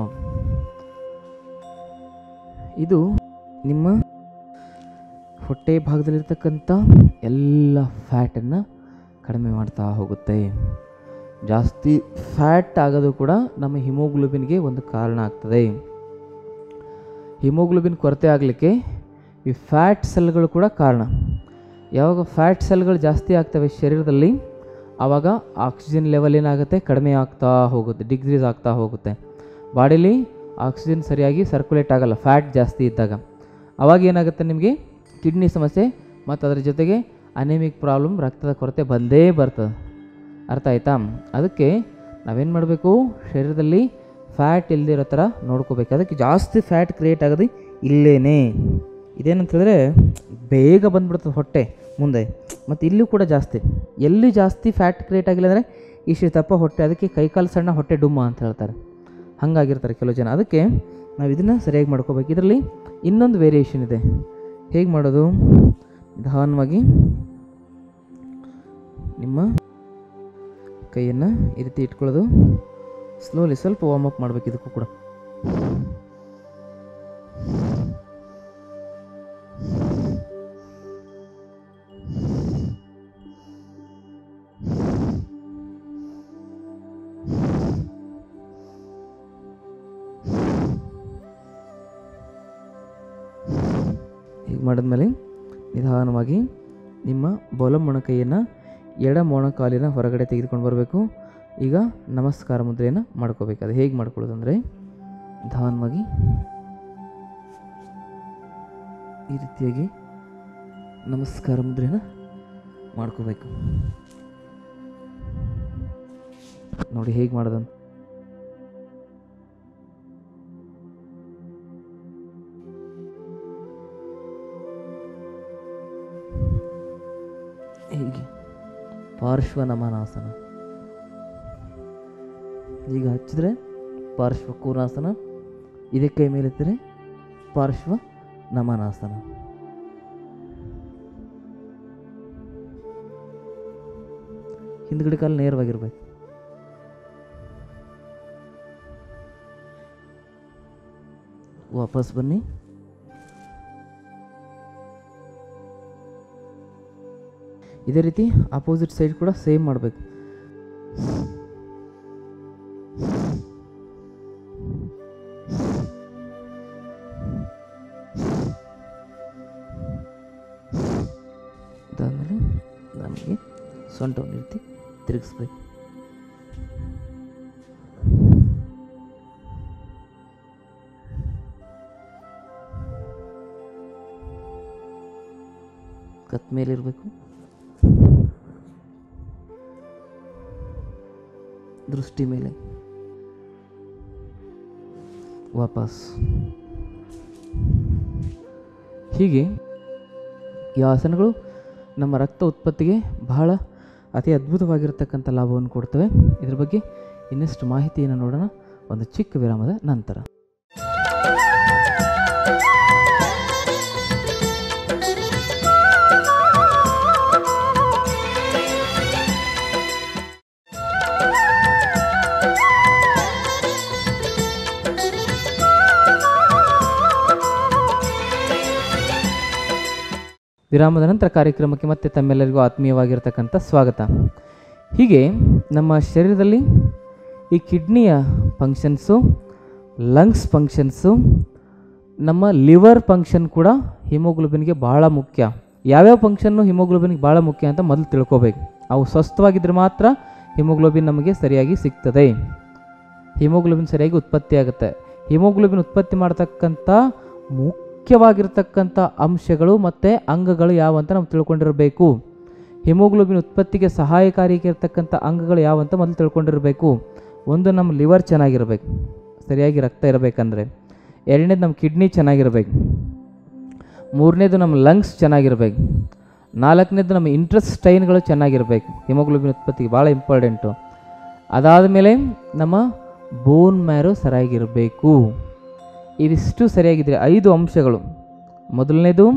ಇದು ನಿಮ್ಮ ಹೊಟ್ಟೆ ಭಾಗದಲ್ಲಿರ್ತಕ್ಕಂಥ ಎಲ್ಲ ಫ್ಯಾಟನ್ನು ಕಡಿಮೆ ಮಾಡ್ತಾ ಹೋಗುತ್ತೆ ಜಾಸ್ತಿ ಫ್ಯಾಟ್ ಆಗೋದು ಕೂಡ ನಮ್ಮ ಹಿಮೋಗ್ಲೋಬಿನ್ಗೆ ಒಂದು ಕಾರಣ ಆಗ್ತದೆ ಹಿಮೋಗ್ಲೋಬಿನ್ ಕೊರತೆ ಆಗಲಿಕ್ಕೆ ಈ ಫ್ಯಾಟ್ ಸೆಲ್ಗಳು ಕೂಡ ಕಾರಣ ಯಾವಾಗ ಫ್ಯಾಟ್ ಸೆಲ್ಗಳು ಜಾಸ್ತಿ ಆಗ್ತವೆ ಶರೀರದಲ್ಲಿ ಆವಾಗ ಆಕ್ಸಿಜನ್ ಲೆವೆಲ್ ಏನಾಗುತ್ತೆ ಕಡಿಮೆ ಆಗ್ತಾ ಹೋಗುತ್ತೆ ಡಿಗ್ರೀಸ್ ಆಗ್ತಾ ಹೋಗುತ್ತೆ ಬಾಡಿಲಿ ಆಕ್ಸಿಜನ್ ಸರಿಯಾಗಿ ಸರ್ಕ್ಯುಲೇಟ್ ಆಗಲ್ಲ ಫ್ಯಾಟ್ ಜಾಸ್ತಿ ಇದ್ದಾಗ ಆವಾಗ ಏನಾಗುತ್ತೆ ನಿಮಗೆ ಕಿಡ್ನಿ ಸಮಸ್ಯೆ ಮತ್ತು ಅದರ ಜೊತೆಗೆ ಅನೆಮಿಕ್ ಪ್ರಾಬ್ಲಮ್ ರಕ್ತದ ಕೊರತೆ ಬಂದೇ ಬರ್ತದೆ ಅರ್ಥ ಆಯ್ತಾ ಅದಕ್ಕೆ ನಾವೇನು ಮಾಡಬೇಕು ಶರೀರದಲ್ಲಿ ಫ್ಯಾಟ್ ಇಲ್ದಿರೋ ಥರ ನೋಡ್ಕೋಬೇಕು ಅದಕ್ಕೆ ಜಾಸ್ತಿ ಫ್ಯಾಟ್ ಕ್ರಿಯೇಟ್ ಆಗೋದು ಇಲ್ಲೇನೆ ಇದೇನಂತ ಹೇಳಿದ್ರೆ ಬೇಗ ಬಂದ್ಬಿಡ್ತದೆ ಹೊಟ್ಟೆ ಮುಂದೆ ಮತ್ತು ಇಲ್ಲೂ ಕೂಡ ಜಾಸ್ತಿ ಎಲ್ಲಿ ಜಾಸ್ತಿ ಫ್ಯಾಟ್ ಕ್ರಿಯೇಟ್ ಆಗಿಲ್ಲ ಅಂದರೆ ಇಷ್ಟು ದಪ್ಪ ಹೊಟ್ಟೆ ಅದಕ್ಕೆ ಕೈಕಾಲು ಸಣ್ಣ ಹೊಟ್ಟೆ ಡುಮ್ಮ ಅಂತ ಹೇಳ್ತಾರೆ ಹಾಗಾಗಿರ್ತಾರೆ ಕೆಲವು ಜನ ಅದಕ್ಕೆ ನಾವು ಇದನ್ನು ಸರಿಯಾಗಿ ಮಾಡ್ಕೋಬೇಕು ಇದರಲ್ಲಿ ಇನ್ನೊಂದು ವೇರಿಯೇಷನ್ ಇದೆ ಹೇಗೆ ಮಾಡೋದು ನಿಧಾನವಾಗಿ ನಿಮ್ಮ ಕೈಯನ್ನು ಈ ರೀತಿ ಇಟ್ಕೊಳ್ಳೋದು ಸ್ಲೋಲಿ ಸ್ವಲ್ಪ ವಾರ್ಮ್ ಅಪ್ ಮಾಡಬೇಕು ಇದಕ್ಕೂ ಕೂಡ ಹೀಗೆ ಮಾಡಿದ್ಮೇಲೆ ನಿಧಾನವಾಗಿ ನಿಮ್ಮ ಬಲ ಮೊಣಕೈಯನ್ನು ಎಡ ಮೊಣಕಾಲಿನ ಹೊರಗಡೆ ತೆಗೆದುಕೊಂಡು ಬರಬೇಕು ಈಗ ನಮಸ್ಕಾರ ಮುದ್ರೆಯನ್ನು ಮಾಡ್ಕೋಬೇಕು ಅದು ಹೇಗೆ ಮಾಡ್ಕೊಳ್ಳೋದು ಅಂದರೆ ನಿಧಾನವಾಗಿ ಈ ರೀತಿಯಾಗಿ ನಮಸ್ಕಾರ ಮುದ್ರೆನ ಮಾಡ್ಕೋಬೇಕು ನೋಡಿ ಹೇಗೆ ಮಾಡೋದಂತ ಹೀಗೆ ಪಾರ್ಶ್ವ ನಮನಾಸನ ಈಗ ಹಚ್ಚಿದ್ರೆ ಪಾರ್ಶ್ವ ಕೂರಾಸನ ಇದೇ ಕೈ ಮೇಲೆ ಎತ್ತಿದ್ರೆ ಪಾರ್ಶ್ವ ನಮನಾಸನ ಹಿಂದ್ಗಡೆ ಕಾಲು ನೇರವಾಗಿರ್ಬೇಕು ವಾಪಸ್ ಬನ್ನಿ ಇದೇ ರೀತಿ ಅಪೋಸಿಟ್ ಸೈಡ್ ಕೂಡ ಸೇಮ್ ಮಾಡಬೇಕು ಅದಾದಮೇಲೆ ನಮಗೆ ಸೊಂಟವನ್ನು ರೀತಿ ತಿರುಗಿಸ್ಬೇಕು ಕತ್ ಮೇಲಿರಬೇಕು ದೃಷ್ಟಿ ಮೇಲೆ ವಾಪಸ್ ಹೀಗೆ ಈ ಆಸನಗಳು ನಮ್ಮ ರಕ್ತ ಉತ್ಪತ್ತಿಗೆ ಬಹಳ ಅತಿ ಅದ್ಭುತವಾಗಿರತಕ್ಕಂಥ ಲಾಭವನ್ನು ಕೊಡ್ತವೆ ಇದ್ರ ಬಗ್ಗೆ ಇನ್ನಷ್ಟು ಮಾಹಿತಿಯನ್ನು ನೋಡೋಣ ಒಂದು ಚಿಕ್ಕ ವಿರಾಮದ ನಂತರ ವಿರಾಮದ ನಂತರ ಕಾರ್ಯಕ್ರಮಕ್ಕೆ ಮತ್ತೆ ತಮ್ಮೆಲ್ಲರಿಗೂ ಆತ್ಮೀಯವಾಗಿರ್ತಕ್ಕಂಥ ಸ್ವಾಗತ ಹೀಗೆ ನಮ್ಮ ಶರೀರದಲ್ಲಿ ಈ ಕಿಡ್ನಿಯ ಫಂಕ್ಷನ್ಸು ಲಂಗ್ಸ್ ಫಂಕ್ಷನ್ಸು ನಮ್ಮ ಲಿವರ್ ಫಂಕ್ಷನ್ ಕೂಡ ಹಿಮೋಗ್ಲೋಬಿನ್ಗೆ ಭಾಳ ಮುಖ್ಯ ಯಾವ್ಯಾವ ಫಂಕ್ಷನ್ನು ಹಿಮೋಗ್ಲೋಬಿನ್ಗೆ ಭಾಳ ಮುಖ್ಯ ಅಂತ ಮೊದಲು ತಿಳ್ಕೊಬೇಕು ಅವು ಸ್ವಸ್ಥವಾಗಿದ್ದರೆ ಮಾತ್ರ ಹಿಮೋಗ್ಲೋಬಿನ್ ನಮಗೆ ಸರಿಯಾಗಿ ಸಿಗ್ತದೆ ಹಿಮೋಗ್ಲೋಬಿನ್ ಸರಿಯಾಗಿ ಉತ್ಪತ್ತಿ ಆಗುತ್ತೆ ಹಿಮೋಗ್ಲೋಬಿನ್ ಉತ್ಪತ್ತಿ ಮಾಡ್ತಕ್ಕಂಥ ಮುಖ್ಯವಾಗಿರ್ತಕ್ಕಂಥ ಅಂಶಗಳು ಮತ್ತು ಅಂಗಗಳು ಯಾವ ಅಂತ ನಾವು ತಿಳ್ಕೊಂಡಿರಬೇಕು ಹಿಮೋಗ್ಲೋಬಿನ್ ಉತ್ಪತ್ತಿಗೆ ಸಹಾಯಕಾರಿಯಾಗಿರ್ತಕ್ಕಂಥ ಅಂಗಗಳು ಯಾವ ಅಂತ ಮೊದಲು ತಿಳ್ಕೊಂಡಿರಬೇಕು ಒಂದು ನಮ್ಮ ಲಿವರ್ ಚೆನ್ನಾಗಿರಬೇಕು ಸರಿಯಾಗಿ ರಕ್ತ ಇರಬೇಕಂದ್ರೆ ಎರಡನೇದು ನಮ್ಮ ಕಿಡ್ನಿ ಚೆನ್ನಾಗಿರಬೇಕು ಮೂರನೇದು ನಮ್ಮ ಲಂಗ್ಸ್ ಚೆನ್ನಾಗಿರಬೇಕು ನಾಲ್ಕನೇದು ನಮ್ಮ ಇಂಟ್ರೆಸ್ಟೈನ್ಗಳು ಚೆನ್ನಾಗಿರಬೇಕು ಹಿಮೋಗ್ಲೋಬಿನ್ ಉತ್ಪತ್ತಿಗೆ ಭಾಳ ಇಂಪಾರ್ಟೆಂಟು ಅದಾದಮೇಲೆ ನಮ್ಮ ಬೋನ್ ಮ್ಯಾರೋ ಸರಿಯಾಗಿರಬೇಕು ಇವಿಷ್ಟು ಸರಿಯಾಗಿದ್ದರೆ ಐದು ಅಂಶಗಳು ಮೊದಲನೇದು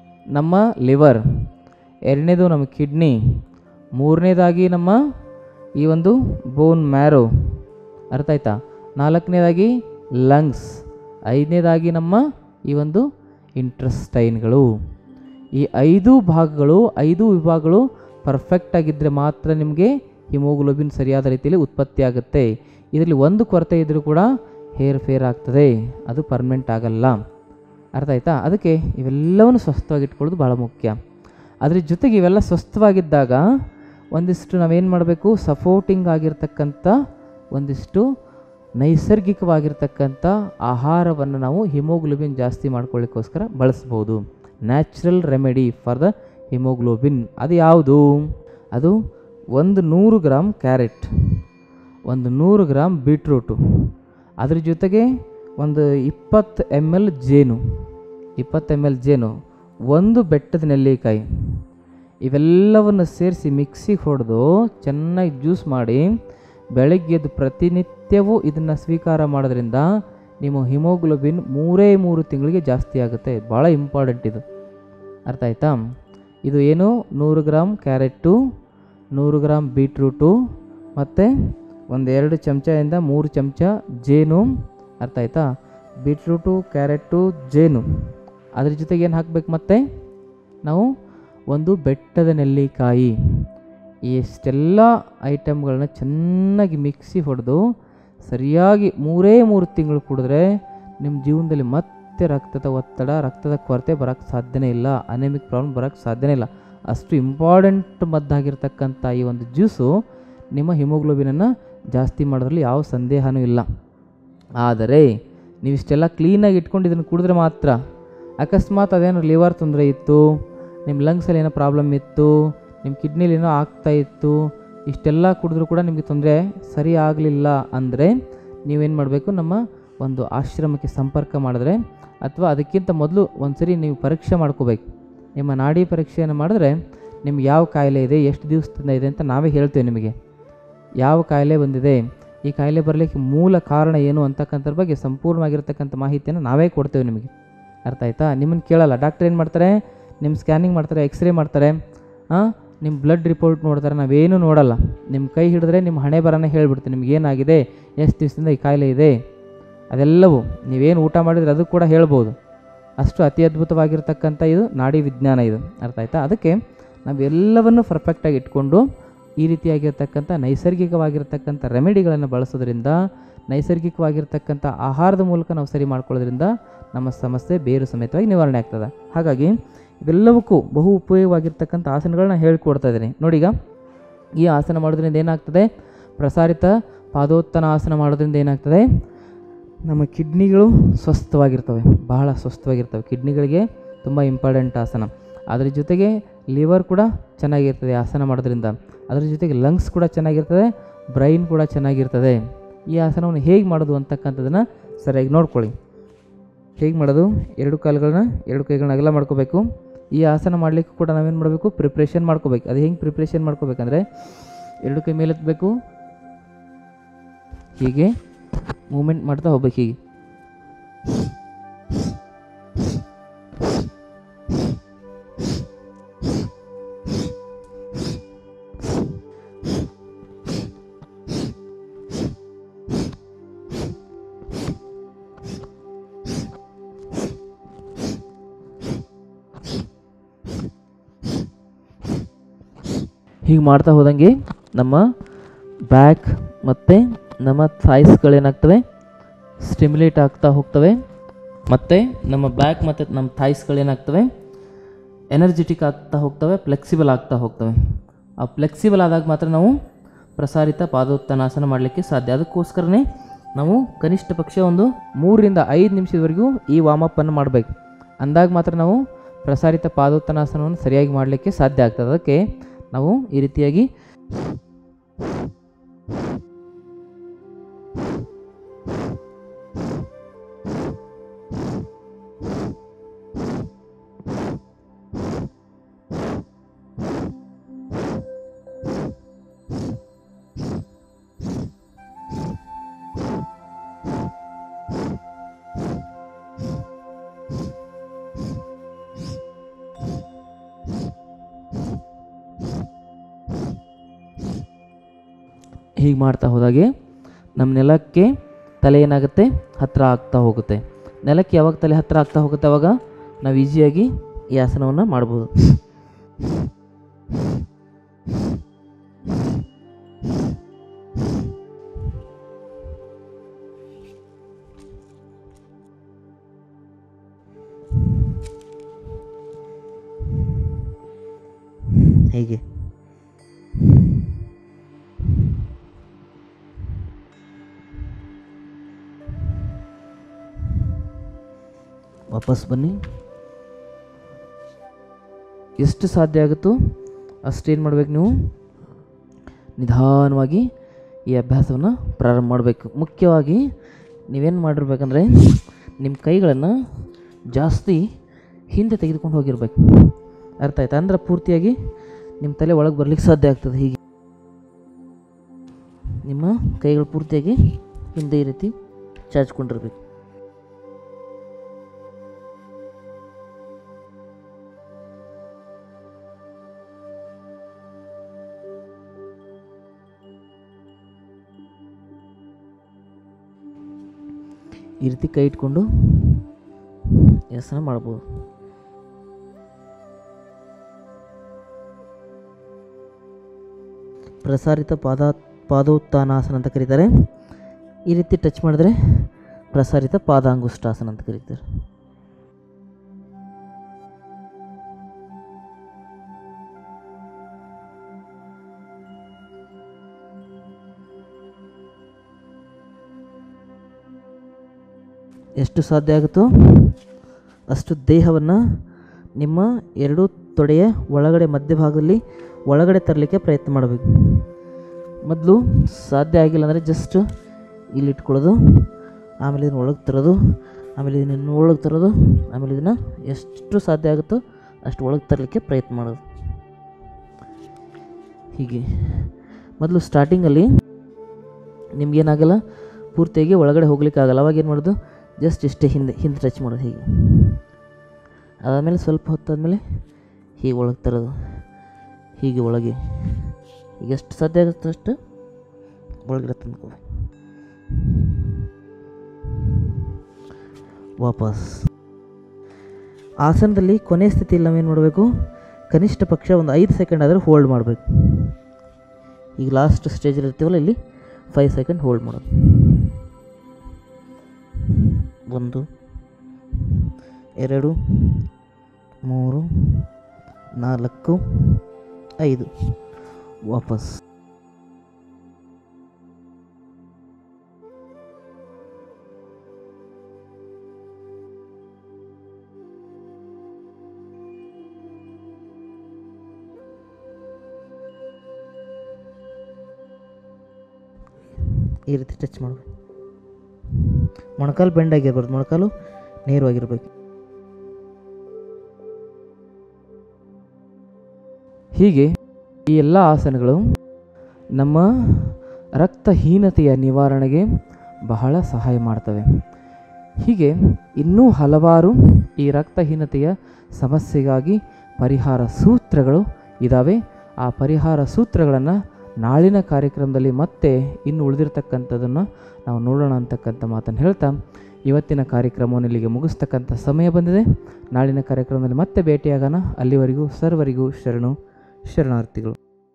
ನಮ್ಮ ಲಿವರ್ ಎರಡನೇದು ನಮ್ಮ ಕಿಡ್ನಿ ಮೂರನೇದಾಗಿ ನಮ್ಮ ಈ ಒಂದು ಬೋನ್ ಮ್ಯಾರೋ ಅರ್ಥ ಆಯ್ತಾ ನಾಲ್ಕನೇದಾಗಿ ಲಂಗ್ಸ್ ಐದನೇದಾಗಿ ನಮ್ಮ ಈ ಒಂದು ಇಂಟ್ರೆಸ್ಟೈನ್ಗಳು ಈ ಐದು ಭಾಗಗಳು ಐದು ವಿಭಾಗಗಳು ಪರ್ಫೆಕ್ಟ್ ಆಗಿದ್ದರೆ ಮಾತ್ರ ನಿಮಗೆ ಹಿಮೋಗ್ಲೋಬಿನ್ ಸರಿಯಾದ ರೀತಿಯಲ್ಲಿ ಉತ್ಪತ್ತಿ ಆಗುತ್ತೆ ಇದರಲ್ಲಿ ಒಂದು ಕೊರತೆ ಇದ್ದರೂ ಕೂಡ ಹೇರ್ ಫೇರ್ ಆಗ್ತದೆ ಅದು ಪರ್ಮನೆಂಟ್ ಆಗಲ್ಲ ಅರ್ಥ ಆಯ್ತಾ ಅದಕ್ಕೆ ಇವೆಲ್ಲವನ್ನು ಸ್ವಸ್ಥವಾಗಿಟ್ಕೊಳ್ಳೋದು ಭಾಳ ಮುಖ್ಯ ಅದ್ರ ಜೊತೆಗೆ ಇವೆಲ್ಲ ಸ್ವಸ್ಥವಾಗಿದ್ದಾಗ ಒಂದಿಷ್ಟು ನಾವೇನು ಮಾಡಬೇಕು ಸಪೋರ್ಟಿಂಗ್ ಆಗಿರ್ತಕ್ಕಂಥ ಒಂದಿಷ್ಟು ನೈಸರ್ಗಿಕವಾಗಿರ್ತಕ್ಕಂಥ ಆಹಾರವನ್ನು ನಾವು ಹಿಮೋಗ್ಲೋಬಿನ್ ಜಾಸ್ತಿ ಮಾಡ್ಕೊಳ್ಳಿಕ್ಕೋಸ್ಕರ ಬಳಸ್ಬೋದು natural remedy for the haemoglobin ಅದು ಯಾವುದು ಅದು ಒಂದು ನೂರು ಗ್ರಾಮ್ ಕ್ಯಾರೆಟ್ ಒಂದು ನೂರು ಗ್ರಾಮ್ ಬೀಟ್ರೂಟು ಅದ್ರ ಜೊತೆಗೆ ಒಂದು ಇಪ್ಪತ್ತು ಎಮ್ ಎಲ್ ಜೇನು ಇಪ್ಪತ್ತು ಎಮ್ ಎಲ್ ಜೇನು ಒಂದು ಬೆಟ್ಟದ ನೆಲ್ಲಿಕಾಯಿ ಇವೆಲ್ಲವನ್ನು ಸೇರಿಸಿ ಮಿಕ್ಸಿಗೆ ಹೊಡೆದು ಚೆನ್ನಾಗಿ ಜ್ಯೂಸ್ ಮಾಡಿ ಬೆಳಗ್ಗೆ ಎದ್ದು ಪ್ರತಿನಿತ್ಯವೂ ಇದನ್ನು ಸ್ವೀಕಾರ ಮಾಡೋದ್ರಿಂದ ನಿಮ್ಮ ಹಿಮೋಗ್ಲೋಬಿನ್ ಮೂರೇ ಮೂರು ತಿಂಗಳಿಗೆ ಜಾಸ್ತಿ ಆಗುತ್ತೆ ಭಾಳ ಇಂಪಾರ್ಟೆಂಟ್ ಇದು ಅರ್ಥ ಆಯ್ತಾ ಇದು ಏನು ನೂರು ಗ್ರಾಮ್ ಕ್ಯಾರೆಟು ನೂರು ಗ್ರಾಮ್ ಬೀಟ್ರೂಟು ಮತ್ತು ಒಂದು ಎರಡು ಚಮಚದಿಂದ ಮೂರು ಚಮಚ ಜೇನು ಅರ್ಥ ಆಯ್ತಾ ಬೀಟ್ರೂಟು ಕ್ಯಾರೆಟು ಜೇನು ಅದ್ರ ಜೊತೆಗೆ ಏನು ಹಾಕ್ಬೇಕು ಮತ್ತೆ ನಾವು ಒಂದು ಬೆಟ್ಟದ ನೆಲ್ಲಿಕಾಯಿ ಇಷ್ಟೆಲ್ಲ ಐಟಮ್ಗಳನ್ನ ಚೆನ್ನಾಗಿ ಮಿಕ್ಸಿ ಹೊಡೆದು ಸರಿಯಾಗಿ ಮೂರೇ ಮೂರು ತಿಂಗಳು ಕುಡಿದ್ರೆ ನಿಮ್ಮ ಜೀವನದಲ್ಲಿ ಮತ್ತೆ ರಕ್ತದ ಒತ್ತಡ ರಕ್ತದ ಕೊರತೆ ಬರೋಕ್ಕೆ ಸಾಧ್ಯನೇ ಇಲ್ಲ ಅನೆಮಿಕ್ ಪ್ರಾಬ್ಲಮ್ ಬರೋಕ್ಕೆ ಸಾಧ್ಯನೇ ಇಲ್ಲ ಅಷ್ಟು ಇಂಪಾರ್ಟೆಂಟ್ ಮದ್ದಾಗಿರ್ತಕ್ಕಂಥ ಈ ಒಂದು ಜ್ಯೂಸು ನಿಮ್ಮ ಹಿಮೋಗ್ಲೋಬಿನನ್ನು ಜಾಸ್ತಿ ಮಾಡೋದ್ರಲ್ಲಿ ಯಾವ ಸಂದೇಹನೂ ಇಲ್ಲ ಆದರೆ ನೀವಿಷ್ಟೆಲ್ಲ ಕ್ಲೀನಾಗಿ ಇಟ್ಕೊಂಡು ಇದನ್ನು ಕುಡಿದ್ರೆ ಮಾತ್ರ ಅಕಸ್ಮಾತ್ ಅದೇನೋ ಲಿವರ್ ತೊಂದರೆ ಇತ್ತು ನಿಮ್ಮ ಲಂಗ್ಸಲ್ಲಿ ಏನೋ ಪ್ರಾಬ್ಲಮ್ ಇತ್ತು ನಿಮ್ಮ ಕಿಡ್ನಿಲಿ ಏನೋ ಆಗ್ತಾ ಇತ್ತು ಇಷ್ಟೆಲ್ಲ ಕುಡಿದ್ರೂ ಕೂಡ ನಿಮಗೆ ತೊಂದರೆ ಸರಿ ಆಗಲಿಲ್ಲ ಅಂದರೆ ನೀವೇನು ಮಾಡಬೇಕು ನಮ್ಮ ಒಂದು ಆಶ್ರಮಕ್ಕೆ ಸಂಪರ್ಕ ಮಾಡಿದ್ರೆ ಅಥವಾ ಅದಕ್ಕಿಂತ ಮೊದಲು ಒಂದ್ಸರಿ ನೀವು ಪರೀಕ್ಷೆ ಮಾಡ್ಕೋಬೇಕು ನಿಮ್ಮ ನಾಡಿ ಪರೀಕ್ಷೆಯನ್ನು ಮಾಡಿದ್ರೆ ನಿಮ್ಗೆ ಯಾವ ಕಾಯಿಲೆ ಇದೆ ಎಷ್ಟು ದಿವಸದಿಂದ ಇದೆ ಅಂತ ನಾವೇ ಹೇಳ್ತೇವೆ ನಿಮಗೆ ಯಾವ ಕಾಯಿಲೆ ಬಂದಿದೆ ಈ ಕಾಯಿಲೆ ಬರಲಿಕ್ಕೆ ಮೂಲ ಕಾರಣ ಏನು ಅಂತಕ್ಕಂಥದ್ರ ಬಗ್ಗೆ ಸಂಪೂರ್ಣವಾಗಿರ್ತಕ್ಕಂಥ ಮಾಹಿತಿಯನ್ನು ನಾವೇ ಕೊಡ್ತೇವೆ ನಿಮಗೆ ಅರ್ಥ ಆಯ್ತಾ ನಿಮ್ಮನ್ನು ಕೇಳಲ್ಲ ಡಾಕ್ಟರ್ ಏನು ಮಾಡ್ತಾರೆ ನಿಮ್ಮ ಸ್ಕ್ಯಾನಿಂಗ್ ಮಾಡ್ತಾರೆ ಎಕ್ಸ್ರೇ ಮಾಡ್ತಾರೆ ಹಾಂ ನಿಮ್ಮ ಬ್ಲಡ್ ರಿಪೋರ್ಟ್ ನೋಡ್ತಾರೆ ನಾವೇನು ನೋಡಲ್ಲ ನಿಮ್ಮ ಕೈ ಹಿಡಿದ್ರೆ ನಿಮ್ಮ ಹಣೆ ಬರನೇ ಹೇಳ್ಬಿಡ್ತೀವಿ ನಿಮ್ಗೆ ಏನಾಗಿದೆ ಎಷ್ಟು ದಿವಸದಿಂದ ಈ ಕಾಯಿಲೆ ಇದೆ ಅದೆಲ್ಲವೂ ನೀವೇನು ಊಟ ಮಾಡಿದ್ರೆ ಅದು ಕೂಡ ಹೇಳ್ಬೋದು ಅಷ್ಟು ಅತಿ ಅದ್ಭುತವಾಗಿರ್ತಕ್ಕಂಥ ಇದು ನಾಡಿ ವಿಜ್ಞಾನ ಇದು ಅರ್ಥ ಆಯ್ತಾ ಅದಕ್ಕೆ ನಾವು ಎಲ್ಲವನ್ನು ಪರ್ಫೆಕ್ಟಾಗಿ ಇಟ್ಕೊಂಡು ಈ ರೀತಿಯಾಗಿರ್ತಕ್ಕಂಥ ನೈಸರ್ಗಿಕವಾಗಿರ್ತಕ್ಕಂಥ ರೆಮಿಡಿಗಳನ್ನು ಬಳಸೋದ್ರಿಂದ ನೈಸರ್ಗಿಕವಾಗಿರ್ತಕ್ಕಂಥ ಆಹಾರದ ಮೂಲಕ ನಾವು ಸರಿ ಮಾಡ್ಕೊಳ್ಳೋದ್ರಿಂದ ನಮ್ಮ ಸಮಸ್ಯೆ ಬೇರು ಸಮೇತವಾಗಿ ನಿವಾರಣೆ ಆಗ್ತದೆ ಹಾಗಾಗಿ ಇವೆಲ್ಲವಕ್ಕೂ ಬಹು ಉಪಯೋಗವಾಗಿರ್ತಕ್ಕಂಥ ಆಸನಗಳನ್ನ ಹೇಳ್ಕೊಡ್ತಾ ಇದ್ದೀನಿ ನೋಡೀಗ ಈ ಆಸನ ಮಾಡೋದ್ರಿಂದ ಏನಾಗ್ತದೆ ಪ್ರಸಾರಿತ ಪಾದೋತ್ತನ ಆಸನ ಮಾಡೋದ್ರಿಂದ ಏನಾಗ್ತದೆ ನಮ್ಮ ಕಿಡ್ನಿಗಳು ಸ್ವಸ್ಥವಾಗಿರ್ತವೆ ಬಹಳ ಸ್ವಸ್ಥವಾಗಿರ್ತವೆ ಕಿಡ್ನಿಗಳಿಗೆ ತುಂಬ ಇಂಪಾರ್ಟೆಂಟ್ ಆಸನ ಅದ್ರ ಜೊತೆಗೆ ಲಿವರ್ ಕೂಡ ಚೆನ್ನಾಗಿರ್ತದೆ ಆಸನ ಮಾಡೋದ್ರಿಂದ ಅದ್ರ ಜೊತೆಗೆ ಲಂಗ್ಸ್ ಕೂಡ ಚೆನ್ನಾಗಿರ್ತದೆ ಬ್ರೈನ್ ಕೂಡ ಚೆನ್ನಾಗಿರ್ತದೆ ಈ ಆಸನವನ್ನು ಹೇಗೆ ಮಾಡೋದು ಅಂತಕ್ಕಂಥದ್ದನ್ನು ಸರಿಯಾಗಿ ನೋಡ್ಕೊಳ್ಳಿ ಹೇಗೆ ಮಾಡೋದು ಎರಡು ಕಾಲುಗಳನ್ನ ಎರಡು ಕೈಗಳನ್ನ ಅಗಲ ಮಾಡ್ಕೋಬೇಕು ಈ ಆಸನ ಮಾಡಲಿಕ್ಕೂ ಕೂಡ ನಾವೇನು ಮಾಡಬೇಕು ಪ್ರಿಪ್ರೇಷನ್ ಮಾಡ್ಕೋಬೇಕು ಅದು ಹೆಂಗೆ ಪ್ರಿಪ್ರೇಷನ್ ಮಾಡ್ಕೋಬೇಕಂದ್ರೆ ಎರಡು ಕೈ ಮೇಲೆತ್ತಬೇಕು ಹೀಗೆ ಮೂಮೆಂಟ್ ಮಾಡ್ತಾ ಹೋಗ್ಬೇಕು ಹೀಗೆ ಹೀಗೆ ಮಾಡ್ತಾ ಹೋದಂಗೆ ನಮ್ಮ ಬ್ಯಾಕ್ ಮತ್ತು ನಮ್ಮ ಥಾಯ್ಸ್ಗಳೇನಾಗ್ತವೆ ಸ್ಟಿಮ್ಯುಲೇಟ್ ಆಗ್ತಾ ಹೋಗ್ತವೆ ಮತ್ತು ನಮ್ಮ ಬ್ಯಾಕ್ ಮತ್ತು ನಮ್ಮ ಥಾಯ್ಸ್ಗಳೇನಾಗ್ತವೆ ಎನರ್ಜೆಟಿಕ್ ಆಗ್ತಾ ಹೋಗ್ತವೆ ಫ್ಲೆಕ್ಸಿಬಲ್ ಆಗ್ತಾ ಹೋಗ್ತವೆ ಆ ಫ್ಲೆಕ್ಸಿಬಲ್ ಆದಾಗ ಮಾತ್ರ ನಾವು ಪ್ರಸಾರಿತ ಪಾದೋತ್ತನಾಸನ ಮಾಡಲಿಕ್ಕೆ ಸಾಧ್ಯ ಅದಕ್ಕೋಸ್ಕರನೇ ನಾವು ಕನಿಷ್ಠ ಪಕ್ಷ ಒಂದು ಮೂರರಿಂದ ಐದು ನಿಮಿಷದವರೆಗೂ ಈ ವಾಮಪ್ಪನ್ನು ಮಾಡಬೇಕು ಅಂದಾಗ ಮಾತ್ರ ನಾವು ಪ್ರಸಾರಿತ ಪಾದೋತ್ತನಾಸನವನ್ನು ಸರಿಯಾಗಿ ಮಾಡಲಿಕ್ಕೆ ಸಾಧ್ಯ ಆಗ್ತದೆ ಅದಕ್ಕೆ ನಾವು ಈ ರೀತಿಯಾಗಿ ಹೀಗೆ ಮಾಡ್ತಾ ಹೋದಾಗೆ ನಮ್ಮ ನೆಲಕ್ಕೆ ತಲೆ ಏನಾಗುತ್ತೆ ಹತ್ತಿರ ಆಗ್ತಾ ಹೋಗುತ್ತೆ ನೆಲಕ್ಕೆ ಯಾವಾಗ ತಲೆ ಹತ್ತಿರ ಆಗ್ತಾ ಹೋಗುತ್ತೆ ಅವಾಗ ನಾವು ಈಸಿಯಾಗಿ ಈ ಆಸನವನ್ನು ಮಾಡ್ಬೋದು ಹೀಗೆ ವಾಪಸ್ ಬನ್ನಿ ಎಷ್ಟು ಸಾಧ್ಯ ಆಗುತ್ತೋ ಅಷ್ಟೇನು ಮಾಡ್ಬೇಕು ನೀವು ನಿಧಾನವಾಗಿ ಈ ಅಭ್ಯಾಸವನ್ನು ಪ್ರಾರಂಭ ಮಾಡಬೇಕು ಮುಖ್ಯವಾಗಿ ನೀವೇನು ಮಾಡಿರ್ಬೇಕಂದ್ರೆ ನಿಮ್ಮ ಕೈಗಳನ್ನು ಜಾಸ್ತಿ ಹಿಂದೆ ತೆಗೆದುಕೊಂಡು ಹೋಗಿರ್ಬೇಕು ಅರ್ಥ ಆಯ್ತಾ ಅಂದ್ರೆ ಪೂರ್ತಿಯಾಗಿ ನಿಮ್ಮ ತಲೆ ಒಳಗೆ ಬರ್ಲಿಕ್ಕೆ ಸಾಧ್ಯ ಆಗ್ತದೆ ಹೀಗೆ ನಿಮ್ಮ ಕೈಗಳು ಪೂರ್ತಿಯಾಗಿ ಹಿಂದೆ ಈ ರೀತಿ ಚಾಚ್ಕೊಂಡಿರ್ಬೇಕು ಈ ರೀತಿ ಕೈ ಇಟ್ಕೊಂಡು ಆಸನ ಮಾಡ್ಬೋದು ಪ್ರಸಾರಿತ ಪಾದ ಪಾದೋತ್ಥಾನಾಸನ ಅಂತ ಕರೀತಾರೆ ಈ ರೀತಿ ಟಚ್ ಮಾಡಿದ್ರೆ ಪ್ರಸಾರಿತ ಪಾದಾಂಗುಷ್ಟಾಸನ ಅಂತ ಕರೀತಾರೆ ಎಷ್ಟು ಸಾಧ್ಯ ಆಗುತ್ತೋ ಅಷ್ಟು ದೇಹವನ್ನು ನಿಮ್ಮ ಎರಡೂ ತೊಡೆಯ ಒಳಗಡೆ ಮಧ್ಯಭಾಗದಲ್ಲಿ ಒಳಗಡೆ ತರಲಿಕ್ಕೆ ಪ್ರಯತ್ನ ಮಾಡಬೇಕು ಮೊದಲು ಸಾಧ್ಯ ಆಗಿಲ್ಲ ಅಂದರೆ ಜಸ್ಟ್ ಇಲ್ಲಿ ಇಟ್ಕೊಳ್ಳೋದು ಆಮೇಲೆ ಇದನ್ನು ಒಳಗೆ ತರೋದು ಆಮೇಲೆ ಇದನ್ನು ಒಳಗೆ ತರೋದು ಆಮೇಲೆ ಇದನ್ನು ಎಷ್ಟು ಸಾಧ್ಯ ಆಗುತ್ತೋ ಅಷ್ಟು ಒಳಗೆ ತರಲಿಕ್ಕೆ ಪ್ರಯತ್ನ ಮಾಡೋದು ಹೀಗೆ ಮೊದಲು ಸ್ಟಾರ್ಟಿಂಗಲ್ಲಿ ನಿಮ್ಗೇನಾಗಲ್ಲ ಪೂರ್ತಿಯಾಗಿ ಒಳಗಡೆ ಹೋಗ್ಲಿಕ್ಕೆ ಆಗಲ್ಲ ಅವಾಗ ಏನು ಮಾಡೋದು ಜಸ್ಟ್ ಇಷ್ಟೇ ಹಿಂದೆ ಹಿಂದೆ ಟಚ್ ಮಾಡೋದು ಹೀಗೆ ಅದಾದಮೇಲೆ ಸ್ವಲ್ಪ ಹೊತ್ತಾದಮೇಲೆ ಹೀಗೆ ಒಳಗೆ ತರೋದು ಹೀಗೆ ಒಳಗೆ ಈಗ ಎಷ್ಟು ಸಾಧ್ಯ ಆಗುತ್ತೆ ಅಷ್ಟು ಒಳಗಡೆ ತಂದ್ಕೋ ವಾಪಸ್ ಆಸನದಲ್ಲಿ ಕೊನೆ ಸ್ಥಿತಿಯಲ್ಲಿ ನಾವೇನು ಮಾಡಬೇಕು ಕನಿಷ್ಠ ಪಕ್ಷ ಒಂದು ಐದು ಸೆಕೆಂಡ್ ಆದರೂ ಹೋಲ್ಡ್ ಮಾಡಬೇಕು ಈಗ ಲಾಸ್ಟ್ ಸ್ಟೇಜಲ್ಲಿ ಇರ್ತೀವಲ್ಲ ಇಲ್ಲಿ ಫೈವ್ ಸೆಕೆಂಡ್ ಹೋಲ್ಡ್ ಮಾಡೋದು ಒಂದು ಎರಡು ಮೂರು ನಾಲ್ಕು ಐದು ವಾಪಸ್ ಈ ರೀತಿ ಟಚ್ ಮಾಡಬೇಕು ಮೊಣಕಾಲು ಬೆಂಡ್ ಆಗಿರ್ಬಾರ್ದು ಮೊಣಕಾಲು ನೇರವಾಗಿರ್ಬೇಕು ಹೀಗೆ ಈ ಎಲ್ಲ ಆಸನಗಳು ನಮ್ಮ ರಕ್ತಹೀನತೆಯ ನಿವಾರಣೆಗೆ ಬಹಳ ಸಹಾಯ ಮಾಡ್ತವೆ ಹೀಗೆ ಇನ್ನೂ ಹಲವಾರು ಈ ರಕ್ತಹೀನತೆಯ ಸಮಸ್ಯೆಗಾಗಿ ಪರಿಹಾರ ಸೂತ್ರಗಳು ಇದ್ದಾವೆ ಆ ಪರಿಹಾರ ಸೂತ್ರಗಳನ್ನು ನಾಳಿನ ಕಾರ್ಯಕ್ರಮದಲ್ಲಿ ಮತ್ತೆ ಇನ್ನು ಉಳಿದಿರ್ತಕ್ಕಂಥದ್ದನ್ನು ನಾವು ನೋಡೋಣ ಅಂತಕ್ಕಂಥ ಮಾತನ್ನು ಹೇಳ್ತಾ ಇವತ್ತಿನ ಕಾರ್ಯಕ್ರಮವನ್ನು ಇಲ್ಲಿಗೆ ಮುಗಿಸ್ತಕ್ಕಂಥ ಸಮಯ ಬಂದಿದೆ ನಾಳಿನ ಕಾರ್ಯಕ್ರಮದಲ್ಲಿ ಮತ್ತೆ ಭೇಟಿಯಾಗೋಣ ಅಲ್ಲಿವರೆಗೂ ಸರ್ವರಿಗೂ ಶರಣು ಶರಣಾರ್ಥಿಗಳು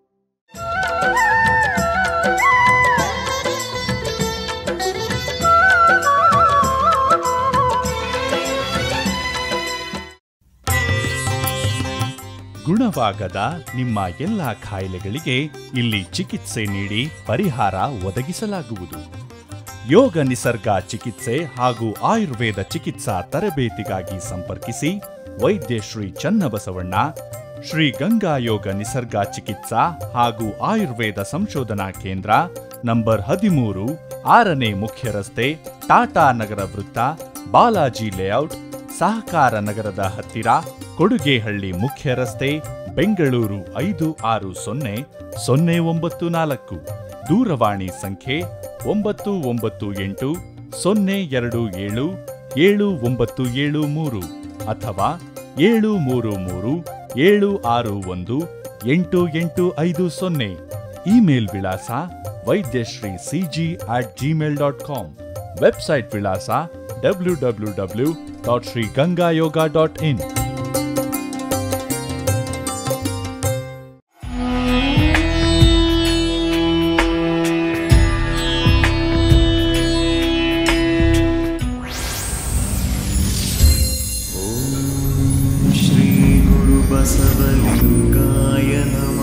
ಗುಣವಾಗದ ನಿಮ್ಮ ಎಲ್ಲ ಕಾಯಿಲೆಗಳಿಗೆ ಇಲ್ಲಿ ಚಿಕಿತ್ಸೆ ನೀಡಿ ಪರಿಹಾರ ಒದಗಿಸಲಾಗುವುದು ಯೋಗ ನಿಸರ್ಗ ಚಿಕಿತ್ಸೆ ಹಾಗೂ ಆಯುರ್ವೇದ ಚಿಕಿತ್ಸಾ ತರಬೇತಿಗಾಗಿ ಸಂಪರ್ಕಿಸಿ ವೈದ್ಯ ಶ್ರೀ ಚನ್ನಬಸವಣ್ಣ ಶ್ರೀ ಗಂಗಾ ಯೋಗ ನಿಸರ್ಗ ಚಿಕಿತ್ಸಾ ಹಾಗೂ ಆಯುರ್ವೇದ ಸಂಶೋಧನಾ ಕೇಂದ್ರ ನಂಬರ್ ಹದಿಮೂರು ಆರನೇ ಮುಖ್ಯ ರಸ್ತೆ ಟಾಟಾ ನಗರ ವೃತ್ತ ಬಾಲಾಜಿ ಲೇಔಟ್ ಸಹಕಾರ ನಗರದ ಹತ್ತಿರ ಕೊಡುಗೆಹಳ್ಳಿ ಮುಖ್ಯ ರಸ್ತೆ ಬೆಂಗಳೂರು ಐದು ಆರು ಸೊನ್ನೆ ಸೊನ್ನೆ ಒಂಬತ್ತು ನಾಲ್ಕು ದೂರವಾಣಿ ಸಂಖ್ಯೆ ಒಂಬತ್ತು ಒಂಬತ್ತು ಎಂಟು ಸೊನ್ನೆ ಎರಡು ಏಳು ಏಳು ಒಂಬತ್ತು ಏಳು ಮೂರು ಅಥವಾ ಏಳು ಮೂರು ಮೂರು ಏಳು ಆರು ಒಂದು ಎಂಟು ಎಂಟು ಐದು ಸೊನ್ನೆ ಇಮೇಲ್ ವಿಳಾಸ Vaidyashree C G at Gmail dot com website ವಿಳಾಸ W W W dot Shri Ganga Yoga dot in श्रीगुरुबसवलिङ्गाय नमः